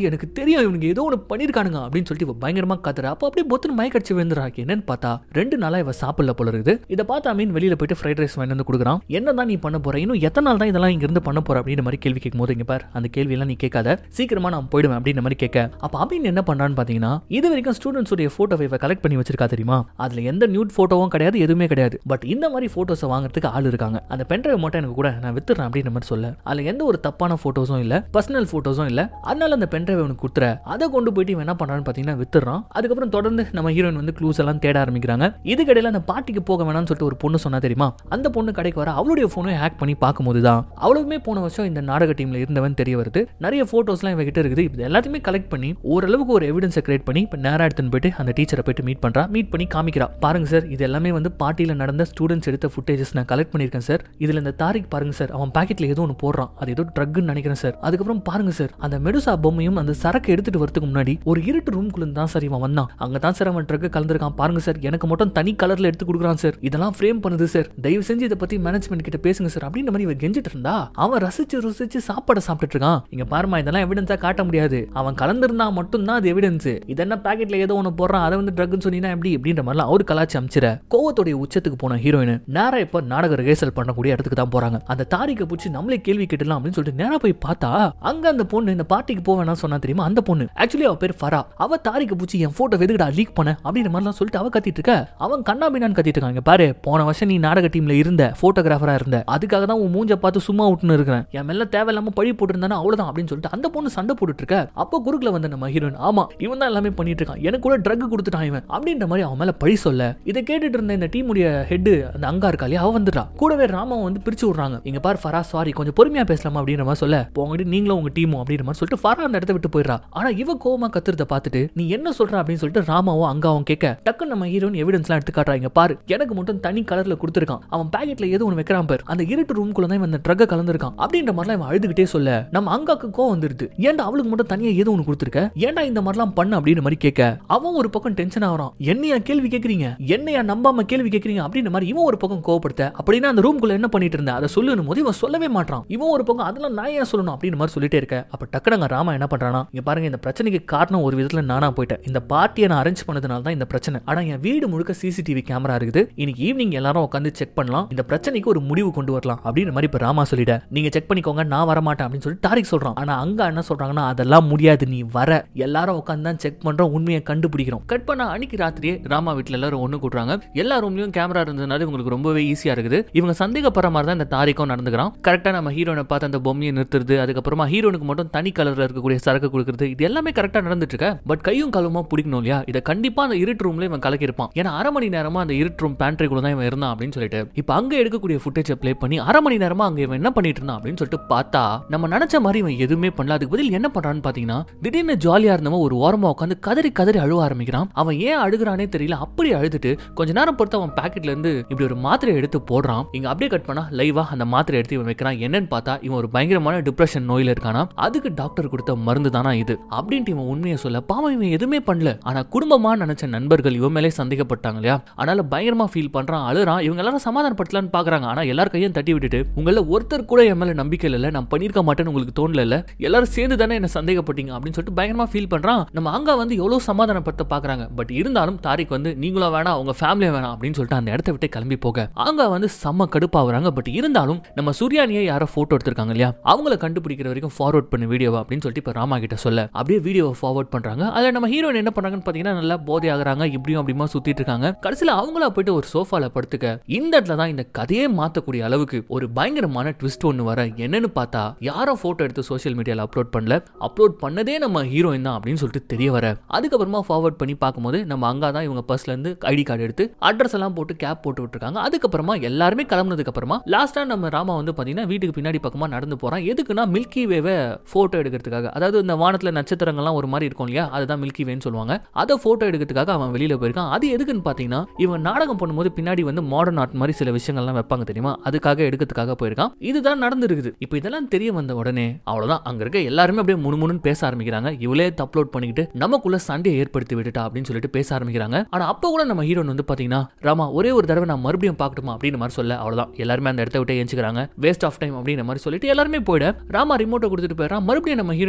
பார்த்து எனக்கு தெரியும் இவனுக்கு ஏதோ ஒன்று பண்ணியிருக்கானுங்க அப்படின்னு சொல்லிட்டு இவ பயங்கரமா கத்துறா அப்போ அப்படியே பொத்துன்னு மயக்கடிச்சு விழுந்துறா என்னன்னு பார்த்தா ரெண்டு நாளா இவ சாப்பிடல போல இருக்குது இதை பார்த்து அமீன் வெளியில போயிட்டு ஃப்ரைட் ரைஸ் வாங்கி வந்து கொடுக்குறான் என்னதான் நீ பண்ண போற இன்னும் எத்தனை நாள் தான் இதெல்லாம் இங்க இருந்து பண்ண போற அப்படின்ற மாதிரி கேள்வி கேட்கும் போது இங்க பார் அந்த கேள்வி எல்லாம் நீ கேட்காத சீக்கிரமா நான் போயிடுவேன் அப்படின்ற மாதிரி கேட்க அப்ப அமீன் என்ன பண்றான்னு பாத்தீங்கன்னா இது வரைக்கும் ஸ்டூடெண்ட்ஸ் உடைய போட்டோ இவ கலெக்ட் பண்ணி வச்சிருக்கா தெரியுமா அதுல எந்த நியூட் போட்டோவும் கிடையாது எதுவுமே கிடையாது பட் இந்த மாதிரி போட்டோஸை வாங்குறதுக்கு ஆள் இருக்காங்க அந்த பென்ட்ரைவ் மட்டும் எனக்கு கூட நான் வித்துறேன் அப்படின்ற மாதிரி சொல்ல அதுல எந்த ஒரு தப்பான போட்டோஸும் இல்ல பர்சனல் போட்டோஸும் இல்ல அதனால அந்த பென்ட்ரைவ் அவனுக்கு கொடுத்துற அதை கொண்டு போயிட்டு இவன் என்ன பண்றான்னு பாத்தீங்கன்னா வித்துறான் அதுக்கப்புறம் தொடர்ந்து நம்ம ஹீரோயின் வந்து க்ளூஸ் எல்லாம் தேட ஆரம்பிக்கிறாங்க இதுக்கிடையில அந்த பார்ட்டிக்கு போக வேணாம்னு சொல்லிட்டு ஒரு பொண்ணு சொன்னா தெரியுமா அந்த பொண்ணு கடைக்கு வர அவளுடைய போனை ஹேக் பண்ணி பார்க்கும்போது தான் அவளுமே போன வருஷம் இந்த நாடக டீம்ல இருந்தவன் தெரிய வருது நிறைய போட்டோஸ்லாம் இவகிட்ட இருக்குது இது எல்லாத்தையுமே கலெக்ட் பண்ணி ஓரளவுக்கு ஒரு எவிடன்ஸை கிரியேட் பண்ணி இப்போ நேரா எடுத்துன்னு போயிட்டு அந்த டீச்சரை போயிட்டு மீட் பண்றா மீட் பண்ணி காமிக்கிறா பாருங்க சார் இது எல்லாமே வந்து பார்ட்டியில் நடந்த ஸ்டூடெண்ட்ஸ் எடுத்த ஃபுட்டேஜஸ் நான் கலெக்ட் பண்ணியிருக்கேன் சார் இதுல இந்த தாரிக் பாருங்க சார் அவன் பாக்கெட்ல ஏதோ ஒன்று போடுறான் அது ஏதோ ட்ரக்னு நினைக்கிறேன் சார் அதுக்கப்புறம் பாருங்க சார் அந்த மெடுசா பொம்மையும் அந்த சரக்கு எடுத்துட்டு வரதுக்கு முன்னாடி ஒரு இருட்டு ரூம்குள்ள தான் சார் இவன் வந்தான் அங்க தான் சார் அவன் ட்ரக் கலந்துருக்கான் பாருங்க சார் எனக்கு மட்டும் தனி கலர்ல எடுத்து கொடுக்குறான் சார் இதெல்லாம் ஃப்ரேம் பண்ணுது சார் தயவு செஞ்சு இதை பத்தி மேனேஜ்மெண்ட் கிட்ட பேசுங்க சார் அப்படின்ற மாதிரி இவன் கெஞ்சிட்டு இருந்தா அவன் ரசிச்சு ருசிச்சு சாப்பாடை சாப்பிட்டுட்டு இருக்கான் இங்க பாருமா இதெல்லாம் எவிடன்ஸா காட்ட முடியாது அவன் கலந்திருந்தா மட்டும்தான் அது எவிடன்ஸ் இதென்ன பாக்கெட்ல ஏதோ ஒன்று போடுறான் அதை வந்து ட்ரக்னு சொன்னீங்கன்னா எப்படி அப்படின்ற மாதிரிலாம் அவரு கலாச்சி அமைச்சிர கோவத்துடைய உச்சத்துக்கு போன ஹீரோயின் நேரா இப்ப நாடக ரிஹர்சல் பண்ணக்கூடிய இடத்துக்கு தான் போறாங்க அந்த தாரிக்கை பிடிச்சி நம்மளே கேள்வி கேட்டலாம் அப்படின்னு சொல்லிட்டு நேரா போய் பார்த்தா அங்க அந்த பொண்ணு இந்த பார்ட்டிக்கு போவேனா சொன்னா தெரியுமா அந்த பொண்ணு ஆக்சுவலி அவ பேர் ஃபரா அவ தாரிக்கை பிடிச்சி என் போட்டோ எதுக்குடா லீக் பண்ண அப்படின்ற மாதிரிலாம் சொல்லிட்டு அவ கத்திட்டு இருக்க அவன் கண்ணா பின்னான்னு கத்திட்டு இருக்காங்க இங்க பாரு போன வருஷம் நீ நாடக டீம்ல இருந்த போட்டோகிராஃபரா இருந்த அதுக்காக தான் உன் மூஞ்ச பார்த்து சும்மா விட்டுன்னு இருக்கிறேன் என் மேல தேவையில்லாம பழி போட்டுருந்தானே அவ்வளவுதான் அப்படின்னு சொல்லிட்டு அந்த பொண்ணு சண்டை போட்டுட்டு இருக்க அப்போ குறுக்குல வந்த நம்ம ஹீரோயின் ஆமா இவன் தான் எல்லாமே பண்ணிட்டு இருக்கான் எனக்கு கூட ட்ரக் கொடுத்துட்டான் இவன் அப்படின்ற மாதிரி அவன் மேல பழி சொல்ல இதை கேட்டுட்டு இருந்த இந்த டீமுடைய ஹெட் அந்த அங்கா இருக்கா இல்லையா அவ வந்துட்டா கூடவே ராமாவை வந்து பிரிச்சு விடுறாங்க இங்க பாரு ஃபரா சாரி கொஞ்சம் பொறுமையா பேசலாமா அப்படின்ற மாதிரி சொல்ல போங்கிட்டு நீங்களும் உங்க டீமும் அப்படின்ற மாதிரி சொல்லிட்டு ஃபரா அந்த இடத்த விட்டு போயிடுறா ஆனா இவ கோவமா கத்துறத பார்த்துட்டு நீ என்ன சொல்ற அப்படின்னு சொல்லிட்டு ராமாவும் அங்காவும் கேட்க டக்குன்னு நம்ம ஹீரோயின் எவிடன்ஸ்லாம் எடுத்து காட்டுறாங்க பாரு எனக்கு மட்டும் தனி கலர்ல கொடுத்துருக்கான் அவன் பாக்கெட்ல ஏதோ ஒன்று வைக்கிறான் பாரு அந்த இருட்டு ரூம்குள்ள தான் இவன் அந்த ட்ரக்கை கலந்துருக்கான் அப்படின்ற மாதிரிலாம் இவன் அழுதுகிட்டே சொல்ல நம்ம அங்காக்கு கோவம் வந்துருது ஏன்டா அவளுக்கு மட்டும் தனியா ஏதோ ஒன்று கொடுத்துருக்க ஏன்டா இந்த மாதிரிலாம் பண்ண அப்படின்ற மாதிரி கேட்க அவன் ஒரு பக்கம் டென்ஷன் ஆகிறான் என்னையா கேள்வி கேட்குறீங்க என்னையா நம்பாம கேள்வி கேட்குறீங்க அப்படின்ற மாதிரி இவன் ஒரு பக்கம் கோவப்படுத்த அப்படின்னா அந்த ரூம்குள்ள என்ன பண்ணிட்டு இருந்த அதை சொல்லணும் போது இவன் சொல்லவே மாட்டான் இவன் ஒரு பக்கம் அதெல்லாம் நான் ஏன் சொல்லணும் அப்படின்னு மாதிரி சொல்லிட்டே இருக்க அப்ப டக்குனங்க ராமா என்ன பண்றானா இங்க பாருங்க இந்த பிரச்சனைக்கு காரணம் ஒரு விதத்துல நானா போயிட்டேன் இந்த பார்ட்டியை நான் அரேஞ்ச் பண்ணதுனால தான் இந்த பிரச்சனை ஆனா என் வீடு முழுக்க சிசிடிவி கேமரா இருக்குது இன்னைக்கு ஈவினிங் எல்லாரும் உட்காந்து செக் பண்ணலாம் இந்த பிரச்சனைக்கு ஒரு முடிவு கொண்டு வரலாம் அப்படின்ற மாதிரி இப்ப ராமா சொல்லிட்ட நீங்க செக் பண்ணிக்கோங்க நான் வர மாட்டேன் அப்படின்னு சொல்லி தாரிக் சொல்றான் ஆனா அங்க என்ன சொல்றாங்கன்னா அதெல்லாம் முடியாது நீ வர எல்லாரும் உட்காந்து தான் செக் பண்றோம் உண்மையை கண்டுபிடிக்கிறோம் கட் பண்ண அன்னைக்கு ராத்திரியே ராமா வீட்டுல எல்லாரும் ஒண்ணு கூட்டுறாங்க எல்லா ரூம்லயும் கேமரா இருந்ததுனால இவங்களுக்கு ரொம்பவே ஈஸியா இருக்குது இவங்க சந்தேகப்படுற மாதிரி தான் இந்த தாரிக்கும் நடந்துக்கிறான் கரெக்டா நம்ம ஹீரோனை பார்த்து அந்த பொம்மையை நிறுத்துறது அதுக்கப்புறமா ஹீரோனுக்கு மட்டும் தனி கலர்ல இருக்கக்கூடிய சரக்கு கொடுக்குறது இது எல்லாமே கரெக்டா நடந்துட்டு இருக்க பட் கையும் காலுமா பிடிக்கணும் இல்லையா இதை கண்டிப்பா அந்த இருட்டு ரூம்ல இவன் கலக்கிருப்பான் ஏன்னா அரை மணி நேரமா அந்த இருட்டு ரூம் பேண்ட்ரி கூட தான் இவன் இருந்தான் அப்படின்னு சொல்லிட்டு இப்போ அங்க எடுக்கக்கூடிய ஃபுட்டேஜை ப்ளே பண்ணி அரை மணி நேரமா அங்க இவன் என்ன பண்ணிட்டு இருந்தான் அப்படின்னு சொல்லிட்டு பார்த்தா நம்ம நினைச்ச மாதிரி இவன் எதுவுமே பண்ணல அதுக்கு பதில் என்ன பண்றான்னு பாத்தீங்கன்னா திடீர்னு ஜாலியா இருந்தவன் ஒரு ஓரமா உட்காந்து கதறி கதறி அழுவ ஆரம்பிக்கிறான் அவன் ஏன் அழுகுறானே தெரியல அப்படி அழுதுட்டு கொஞ்ச நேரம் பொறுத்து அவன் பாக்கெட்ல இருந்து இப்படி ஒரு மாத்திரை எடுத்து போடுறான் இங்க அப்படியே கட் பண்ணா லைவா அந்த மாத்திரை எடுத்து இவன் வைக்கிறான் என்னன்னு பார்த்தா இவன் ஒரு பயங்கரமான டிப்ரெஷன் நோயில இருக்கானா அதுக்கு டாக்டர் கொடுத்த மருந்து தானா இது அப்படின்ட்டு இவன் உண்மையை சொல்ல பாவம் இவன் எதுவுமே பண்ணல ஆனா குடும்பமா நினைச்ச நண்பர்கள் இவன் மேலே சந்தேகப்பட்டாங்க இல்லையா அதனால பயங்கரமா ஃபீல் பண்றான் அழுறான் இவங்க எல்லாரும் சமாதானப்படுத்தலாம்னு பாக்குறாங்க ஆனா எல்லார் கையும் தட்டி விட்டுட்டு உங்கள ஒருத்தர் கூட என் மேல நம்பிக்கை இல்ல நான் பண்ணிருக்க மாட்டேன்னு உங்களுக்கு தோணல இல்ல எல்லாரும் சேர்ந்து தானே என்ன சந்தேகப்பட்டீங்க அப்படின்னு சொல்லிட்டு பயங்கரமா ஃபீல் பண்றான் நம்ம அங்க வந்து எவ்வளவு சமாதானப்படுத்த பாக்குறாங்க பட் இருந்தாலும் தாரிக் வந்து நீங்களும் வேணாம் உங்க ஃபேமிலியும் வேணாம் அப்படின்னு சொல்லிட்டு அந்த இடத்த விட்டு கிளம்பி போக அங்க வந்து செம்ம கடுப்பாகுறாங்க பட் இருந்தாலும் நம்ம சூர்யானியை யாரோ போட்டோ எடுத்திருக்காங்க இல்லையா அவங்கள கண்டுபிடிக்கிற வரைக்கும் ஃபார்வர்ட் பண்ண வீடியோவா அப்படின்னு சொல்லிட்டு இப்ப ராமா கிட்ட சொல்ல அப்படியே வீடியோவை ஃபார்வர்ட் பண்றாங்க அதுல நம்ம ஹீரோயின் என்ன பண்றாங்கன்னு பாத்தீங்கன்னா நல்லா போதை ஆகுறாங்க இப்படியும் அப்படிமா சுத்திட்டு இருக்காங்க கடைசியில அவங்களா போயிட்டு ஒரு சோஃபால படுத்துக்க இந்த இடத்துல தான் இந்த கதையே மாத்தக்கூடிய அளவுக்கு ஒரு பயங்கரமான ட்விஸ்ட் ஒன்று வர என்னன்னு பார்த்தா யாரும் போட்டோ எடுத்து சோஷியல் மீடியால அப்லோட் பண்ணல அப்லோட் பண்ணதே நம்ம ஹீரோயின் தான் அப்படின்னு சொல்லிட்டு தெரிய வர அதுக்கப்புறமா ஃபார்வர்ட் பண்ணி பார்க்கும்போது நம்ம அங்கா தான் இவங்க பர்ஸ்ல இருந்து ஐடி கார்டு எடுத்து அட்ரஸ் எல்லாம் போட்டு கேப் போட்டு விட்டுருக்காங்க அதுக்கப்புறமா எல்லாருமே கிளம்புனதுக்கு அப்புறமா லாஸ்டா நம்ம ராமா வந்து பாத்தீங்கன்னா வீட்டுக்கு பின்னாடி பக்கமா நடந்து போறான் எதுக்குன்னா மில்கி வேவை போட்டோ எடுக்கிறதுக்காக அதாவது இந்த வானத்துல நட்சத்திரங்கள்லாம் ஒரு மாதிரி இருக்கும் இல்லையா அதுதான் மில்கி வேன்னு சொல்லுவாங்க அதை போட்டோ எடுக்கிறதுக்காக அவன் வெளியில போயிருக்கான் அது எதுக்குன்னு பாத்தீங்கன்னா இவன் நாடகம் பண்ணும்போது பின்னாடி வந்து மாடர்ன் ஆர்ட் மாதிரி சில விஷயங்கள்லாம் வைப்பாங்க தெரியுமா அதுக்காக எடுக்கிறதுக்காக போயிருக்கான் இதுதான் நடந்திருக்குது இப்போ இதெல்லாம் தெரிய வந்த உடனே அவ்வளவுதான் அங்க இருக்க எல்லாருமே அப்படியே முணுமுணுன்னு பேச ஆரம்பிக்கிறாங்க இவளே அப்லோட் பண்ணிக்கிட்டு நமக்குள்ள சண்டையை ஏற்படுத்தி விட்டுட்டா அப்படின்னு சொல்லிட்டு பேச ஆரம்பிக்கிறாங்க ஆனா அப்ப கூட நம்ம ஹீரோன் வந்து பாத்தீங்கன்னா ராமா ஒரே ஒரு தடவை நான் மறுபடியும் பார்க்கட்டுமா அப்படின்னு மாதிரி சொல்ல அவ்வளவுதான் எல்லாருமே அந்த இடத்த விட்டு ஏஞ்சுக்கிறாங்க வேஸ்ட் ஆஃப் டைம் அப்படின்ற மாதிரி சொல்லிட்டு எல்லாருமே போயிட ராமா ரிமோட்டை கொடுத்துட்டு போயிடறான் மறுபடியும் நம்ம ஹீரோயின் வந்து பாத்தீங்கன்னா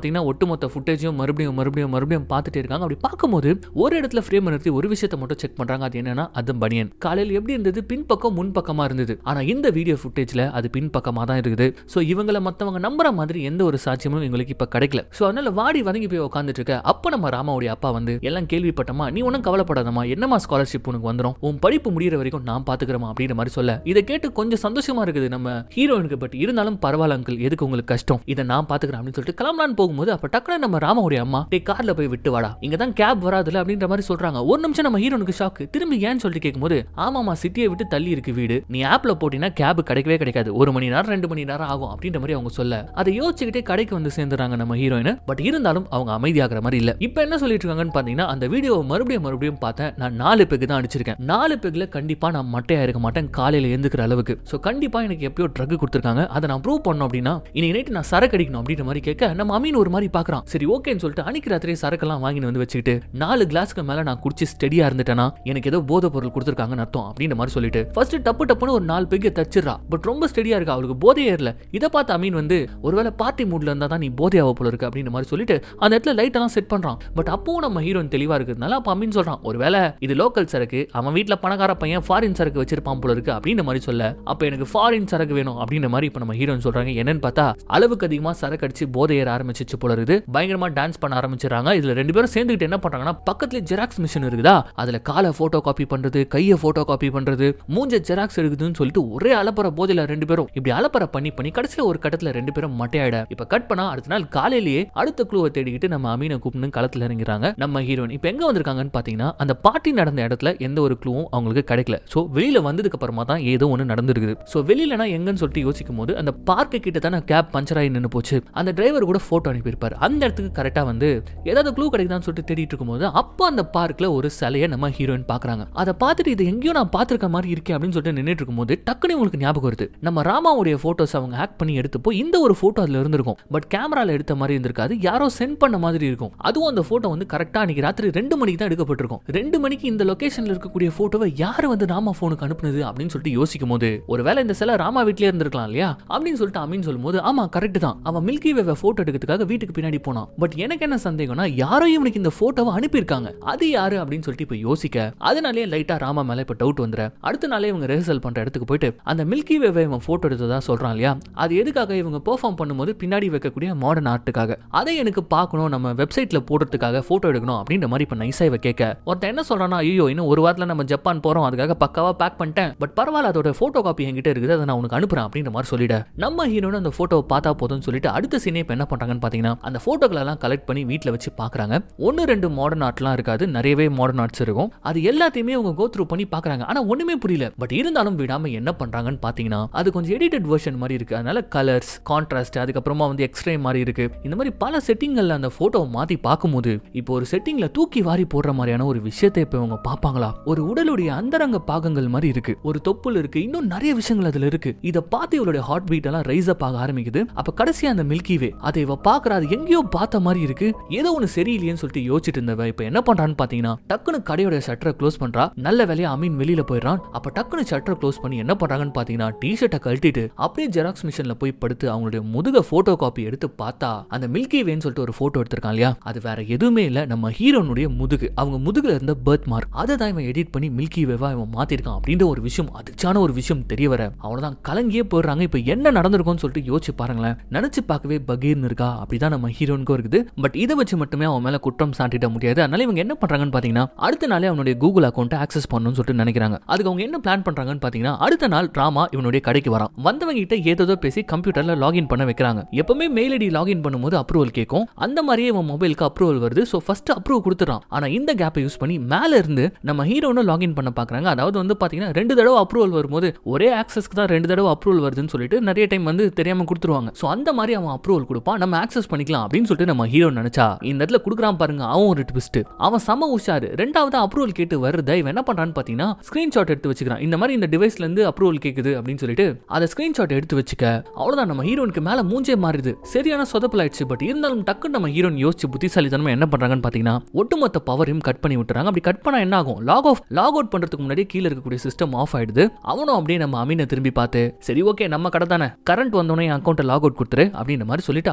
பாத்தீங்கன்னா ஒட்டுமொத்த ஃபுட்டேஜும் மறுபடியும் மறுபடியும் மறுபடியும் பார்த்துட்டே இருக்காங்க அப்படி பார்க்கும்போது ஒரு இடத்துல ஃப்ரேம் நிறுத்தி ஒரு விஷயத்தை மட்டும் செக் பண்றாங்க அது என்னன்னா அது பனியன் காலையில் எப்படி இருந்தது பின்பக்கம் முன் பக்கமா இருந்தது ஆனா இந்த வீடியோ ஃபுட்டேஜ்ல அது பின் பக்கமா தான் இருக்குது ஸோ இவங்கள மத்தவங்க நம்புற மாதிரி எந்த ஒரு சாட்சியமும் இவங்களுக்கு இப்ப கிடைக்கல ஸோ அதனால வாடி வதங்கி போய் உட்காந்துட்டு இருக்க அப்ப நம்ம ராமாவுடைய அப்பா வந்து எல்லாம் கேள்விப்பட்டமா நீ ஒன்றும் கவலைப்படாதமா என்னமா ஸ்காலர்ஷிப் உனக்கு வந்துடும் உன் படிப்பு முடியிற வரைக்கும் நான் பாத்துக்கிறேமா அப்படின்ற மாதிரி சொல்ல இதை கேட்டு கொஞ்சம் சந்தோஷமா இருக்குது நம்ம ஹீரோயினுக்கு பட் இருந்தாலும் பரவாயில்ல அங்கிள் எதுக்கு உங்களுக்கு கஷ்டம் இதை நான் பாத்துக்கிறேன் அப்படின்னு சொல்லிட்டு கிளம்பலான்னு போகும்போது அப்ப டக்குனு நம்ம ராமாவுடைய அம்மா டே கார்ல போய் விட்டு வாடா இங்க தான் கேப் வராதுல அப்படின்ற மாதிரி சொல்றாங்க ஒரு நிமிஷம் நம்ம ஹீரோனுக்கு ஷாக்கு திரும்பி ஏன்னு சொல்லிட்டு கேட்கும்போது ஆமாமா சிட்டியை விட்டு தள்ளி இருக்கு வீடு நீ ஆப்ல போட்டீங்கன்னா கேப் கிடைக்கவே கிடைக்காது ஒரு மணி நேரம் ரெண்டு மணி நேரம் ஆகும் அப்படின்ற மாதிரி அவங்க சொல்ல அதை யோசிச்சுக்கிட்டே கடைக்கு வந்து சேர்ந்துறாங்க நம்ம ஹீரோயின் பட் இருந்தாலும் அவங்க அமைதியாகிற மாதிரி இல்ல இப்போ என்ன சொல்லிட்டு இருக்காங்கன்னு பாத்தீங்கன்னா அந்த வீடியோவை மறுபடியும் மறுபடியும் பார்த்தேன் நான் நாலு பெக்கு தான் அடிச்சிருக்கேன் நாலு பெக்ல கண்டிப்பா நான் மட்டையா இருக்க மாட்டேன் காலையில எந்திக்கிற அளவுக்கு ஸோ கண்டிப்பா எனக்கு எப்பயோ ட்ரக் கொடுத்துருக்காங்க அதை நான் ப்ரூவ் பண்ணணும் அப்படின்னா இன்னைக்கு நைட்டு நான் சரக்கு அடிக்கணும் அப்படின்ற மாதிரி கேட்க நம்ம அமீன் ஒரு மாதிரி பார்க்கறான் சரி ஓகேன்னு சொல்லிட்டு அன்னைக்கு ராத்திரி சரக்கெல்லாம் வாங்கிட்டு வந்து வச்சுக்கிட்டு நாலு கிளாஸ்க்கு மேல நான் குடிச்சு ஸ்டெடியா இருந்துட்டேனா எனக்கு ஏதோ போதை பொருள் கொடுத்துருக்காங்கன்னு அர்த்தம் அப்படின்ற மாதிரி சொல்லிட்டு ஃபர்ஸ்ட் டப்பு டப்புன்னு ஒரு நாலு பெக்கை தச்சிடுறா பட் ரொம்ப ஸ்டெடியா இருக்கா அவளுக்கு போதை ஏறல இதை பார்த்து அமீன் வந்து ஒருவேளை பார்ட்டி மூட்ல இருந்தா தான் நீ போதை ஆக போல இருக்கு அப்படின்ற மாதிரி சொல்லிட்டு அந்த இடத்துல லைட் எல்லாம் செட் பண்றான் பட் அப்பவும் நம்ம ஹீரோயின் தெளிவா இருக்கிறதுனால அப்ப அமீன் சொல்றான் ஒருவேளை இது லோக்கல் சரக்கு அவன் வீட்ல பணக்கார பையன் ஃபாரின் சரக்கு வச்சிருப்பான் போல இருக்கு அப்படின்ற மாதிரி சொல்ல அப்ப எனக்கு ஃபாரின் சரக்கு வேணும் அப்படின்ற மாதிரி இப்ப நம்ம ஹீரோயின் சொல்றாங்க என்னன்னு பார்த்தா அளவுக்கு அதிகமா சரக்கு அடிச்சு போதை ஏற ஆரம்பிச்சிச்சு போல இருக்குது பயங்கரமா டான்ஸ் பண்ண ஆரம்பிச்சிடறாங்க இதுல ரெண்டு பேரும் சேர்ந்துக்கிட்டு என்ன பண்றாங்கன்னா பக்கத்துல ஜெராக்ஸ் மிஷின் இருக்குதா அதுல காலை போட்டோ காப்பி பண்றது கையை போட்டோ காப்பி பண்றது மூஞ்ச ஜெராக்ஸ் இருக்குதுன்னு சொல்லிட்டு ஒரே அலப்பற போதையில ரெண்டு பேரும் இப்படி அலப்பற பண்ணி பண்ணி கடைசியில ஒரு கட்டத்துல ரெண்டு பேரும் மட்டையாயிட இப்ப கட் பண்ணா அடுத்த நாள் காலையிலேயே அடுத்த குழுவை தேடிக்கிட்டு நம்ம அமீனை கூப்பிட்டு களத்துல இறங்கிறாங்க நம்ம ஹீரோயின் இப்ப எங்க வந்திருக்காங்கன்னு பாத்தீங்கன்னா அந்த பார்ட்டி நடந்த இடத்துல எந்த ஒரு க்ளூவும் அவங்களுக்கு கிடைக்கல சோ வெளியில வந்ததுக்கு அப்புறமா தான் ஏதோ ஒன்று நடந்திருக்குது சோ வெளியிலனா எங்கன்னு சொல்லிட்டு யோசிக்கும் போது அந்த பார்க்கு கிட்ட தானே கேப் பஞ்சர் ஆகி நின்று போச்சு அந்த டிரைவர் கூட போட்டோ அனுப்பியிருப்பாரு அந்த இடத்துக்கு கரெக்டா வந்து ஏதாவது க்ளூ கிடைக்குதான்னு சொல்லிட்டு தேடிட்டு இருக்கும்போது அப்போ அந்த பார்க்ல ஒரு சிலையை நம்ம ஹீரோயின் பாக்குறாங்க அதை பார்த்துட்டு இது எங்கேயோ நான் பார்த்திருக்க மாதிரி இருக்கே அப்படின்னு சொல்லிட்டு நின்றுட்டு இருக்கும்போது டக்குனு உங்களுக்கு ஞாபகம் வருது நம்ம ராமாவுடைய போட்டோஸ் அவங்க ஹேக் பண்ணி எடுத்தப்போ இந்த ஒரு போட்டோ அதுல இருந்திருக்கும் பட் கேமரால எடுத்த மாதிரி இருந்திருக்காது யாரோ சென்ட் பண்ண மாதிரி இருக்கும் அதுவும் அந்த போட்டோ வந்து கரெக்டா அன்னைக்கு ராத்திரி ரெண்டு மணிக்கு தான் எடுக்கப்பட்டிருக்கும் ரெண்டு மணிக்கு இந்த லொகேஷன்ல இருக்கக்கூடிய போட்டோவை யார் வந்து ராமா போனுக்கு அனுப்புனது அப்படின்னு சொல்லிட்டு யோசிக்கும் போது ஒருவேளை இந்த சிலை ராமா வீட்லயே இருந்திருக்கலாம் இல்லையா அப்படின்னு சொல்லிட்டு அமீன் சொல்லும்போது ஆமா கரெக்ட் தான் அவன் மில்கி வேவை போட்டோ எடுக்கிறதுக்காக வீட்டுக்கு பின்னாடி போனான் பட் எனக்கு என்ன சந்தேகம்னா யாரோ இவனுக்கு இந்த போட்டோவை அனுப்பியிருக்காங்க அது யாரு அப்படின்னு சொல்லிட்டு இப்ப யோசிக்க அதனாலேயே லைட்டா ராமா மேல இப்ப டவுட் வந்துற அடுத்த நாளே இவங்க ரிஹர்சல் பண்ற இடத்துக்கு போயிட்டு அந்த மில்கி வேவை இவன் போட்டோ எடுத்ததா சொல்றான் இல்லையா அது எதுக்காக இவங்க பெர்ஃபார்ம் பண்ணும்போது பின்னாடி வைக்கக்கூடிய மாடர்ன் ஆர்ட்டுக்காக அதை எனக்கு பார்க்கணும் நம்ம வெப்சைட்ல போடுறதுக்காக போட்டோ எடுக்கணும் அப்படின்ற மாதிரி இப்ப நைஸா இவ கேட்க ஒருத்தன் என்ன சொல்றானா ஐயோ இன்னும் ஒரு வாரத்துல நம்ம ஜப்பான் போறோம் அதுக்காக பக்காவா பேக் பண்ணிட்டேன் பட் பரவாயில்ல அதோட போட்டோ காப்பி என்கிட்ட இருக்குது அதை நான் உனக்கு அனுப்புறேன் அப்படின்ற மாதிரி சொல்லிட நம்ம ஹீரோன்னு அந்த போட்டோவை பார்த்தா போதும்னு சொல்லிட்டு அடுத்த சீனே இப்போ என்ன பண்றாங்கன்னு பாத்தீங்கன்னா அந்த போட்டோக்கள் எல்லாம் கலெக்ட் பண்ணி வீட்ல வச்சு பாக்குறாங்க ஒன்னு ரெண்டு மாடர்ன் ஆர்ட்லாம் இருக்காது நிறையவே மாடர்ன் ஆர்ட்ஸ் இருக்கும் அது எல்லாத்தையுமே அவங்க கோ த்ரூ பண்ணி பாக்குறாங்க ஆனா ஒண்ணுமே புரியல பட் இருந்தாலும் விடாம என்ன பண்றாங்கன்னு பாத்தீங்கன்னா அது கொஞ்சம் எடிட்டட் வெர்ஷன் மாதிரி இருக்கு அதனால கலர்ஸ் கான்ட்ராஸ்ட் அதுக்கப்புறமா வந்து எக்ஸ்ட்ரே மாதிரி இருக்கு இந்த மாதிரி பல செட்டிங்கள்ல அந்த போட்டோவை மாத்தி பார்க்கும்போது இப்போ ஒரு செட்டிங்ல தூக்கி வாரி போடுற மாதிரியான ஒரு விஷயத்தை இப்போ இவங்க பார்ப்பாங்களா ஒரு உடலுடைய அந்தரங்க பாகங்கள் மாதிரி இருக்கு ஒரு தொப்புள் இருக்கு இன்னும் நிறைய விஷயங்கள் அதுல இருக்கு இதை பார்த்து இவளுடைய ஹார்ட் பீட் எல்லாம் ரைஸ் அப் ஆக ஆரம்பிக்குது அப்ப கடைசியா அந்த மில்கி வே அதை இவ பாக்குறா அது எங்கேயோ பார்த்த மாதிரி இருக்கு ஏதோ ஒன்னு சரியில்லையேன்னு சொல்லிட்டு யோசிச்சுட்டு இருந்தவ இப்ப என்ன பண்றான்னு பாத்தீங்கன்னா டக்குனு கடையோட ஷட்டரை க்ளோஸ் பண்றா நல்ல வேலையா அமீன் வெளியில போயிடுறான் அப்ப டக்குனு ஷட்டரை க்ளோஸ் பண்ணி என்ன பண்றாங்கன்னு பாத்தீங்கன்னா டிஷர்ட்டை கழட்டிட்டு அப்படியே ஜெராக்ஸ் மிஷின்ல போய் படுத்து அவங்களுடைய முதுக போட்டோ காப்பி எடுத்து பார்த்தா அந்த மில்கி வேன்னு சொல்லிட்டு ஒரு போட்டோ எடுத்திருக்கான் இல்லையா அது வேற எதுவுமே இல்ல நம்ம ஹீரோனுடைய முதுகு அவங்க முதுகுல இருந்த பர்த் மார்க் அதை தான் இவன் எடிட் பண்ணி மில்கி வேவா இவன் மாத்திருக்கான் அப்படின்ற ஒரு விஷயம் அதிர்ச்சியான ஒரு விஷயம் தெரிய வர அவ்வளவுதான் கலங்கியே போயிடுறாங்க இப்ப என்ன நடந்திருக்கும்னு சொல்லிட்டு யோசிச்சு பாருங்களேன் நினைச்சு பார்க்கவே பகீர்னு இருக்கா அப்படிதான் நம்ம ஹீரோனுக்கும் இருக்குது பட் இதை வச்சு மட்டுமே அவன் மேல குற்றம் சாட்டிட முடியாது அதனால இவங்க என்ன பண்றாங்கன்னு பாத்தீங்கன்னா அடுத்த நாளே அவனுடைய கூகுள் அக்கௌண்ட்டை ஆக்சஸ் பண்ணணும்னு சொல்லிட்டு நினைக்கிறாங்க அதுக்கு அவங்க என்ன பிளான் பண்றாங்கன்னு பாத்தீங்கன்னா அடுத்த நாள் ராமா இவனுடைய கடைக்கு வரான் வந்தவங்க கிட்ட ஏதோ பேசி கம்ப்யூட்டர்ல லாகின் பண்ண வைக்கிறாங்க எப்பவுமே மெயில் ஐடி லாகின் பண்ணும்போது அப்ரூவல் கேட்கும் அந்த மாதிரியே இவன் மொபைலுக்கு அப்ரூவல் வருது ஸோ ஃபர்ஸ்ட் அப்ரூவ் கொடுத்துறான் ஆனா இந்த கேப்பை யூஸ் பண்ணி மேல இருந்து நம்ம ஹீரோனை லாகின் பண்ண பாக்குறாங்க அதாவது வந்து பாத்தீங்கன்னா ரெண்டு தடவை அப்ரூவல் வரும்போது ஒரே ஆக்சஸ்க்கு தான் ரெண்டு தடவை அப்ரூவல் வருதுன்னு சொல்லிட்டு நிறைய டைம் வந்து தெரியாம கொடுத்துருவாங்க ஸோ அந்த மாதிரி அவன் அப்ரூவல் கொடுப்பான் நம்ம ஆக்சஸ் பண்ணிக்கலாம் அப்படின்னு சொல்லிட்டு நம்ம ஹீரோ நினைச்சா இந்த இடத்துல கொடுக்குறான் பாருங்க அவன் ஒரு ட்விஸ்ட் அவன் செம உஷாரு ரெண்டாவது அப்ரூவல் கேட்டு வருத இவன் என்ன பண்றான்னு பாத்தீங்கன்னா ஸ்கிரீன்ஷாட் எடுத்து வச்சுக்கிறான் இந்த மாதிரி இந்த டிவைஸ்ல இருந்து அப்ரூவல் கேக்குது அப்படின்னு சொல்லிட்டு அதை ஸ்கிரீன்ஷாட் எடுத்து வச்சுக்க அவ்வளவுதான் நம்ம ஹீரோனுக்கு மேல மூஞ்சே மாறுது சரியான சொதப்பல் ஆயிடுச்சு பட் இருந்தாலும் டக்குன்னு நம்ம ஹீரோன் யோசிச்சு புத்திசாலித்தனமா என்ன பண்றாங்கன்னு பாத்தீங்கன்னா ஒட்டுமொத்த பவரையும் கட் பண்ணி விட்டுறாங்க அப்படி கட் பண்ணா என்ன ஆகும் லாக் ஆஃப் லாக் அவுட் பண்றதுக்கு முன்னாடி கீழே இருக்கக்கூடிய சிஸ்டம் ஆஃப் ஆயிடுது அவனும் அப்படியே நம்ம அமீனை திரும்பி பார்த்து சரி ஓகே நம்ம கடை தானே கரண்ட் வந்தோடனே என் அக்கௌண்ட்டை லாக் அவுட் கொடுத்துரு அப்படின்ற மாதிரி சொல்லிட்டு அங்கிருந்து அவனும்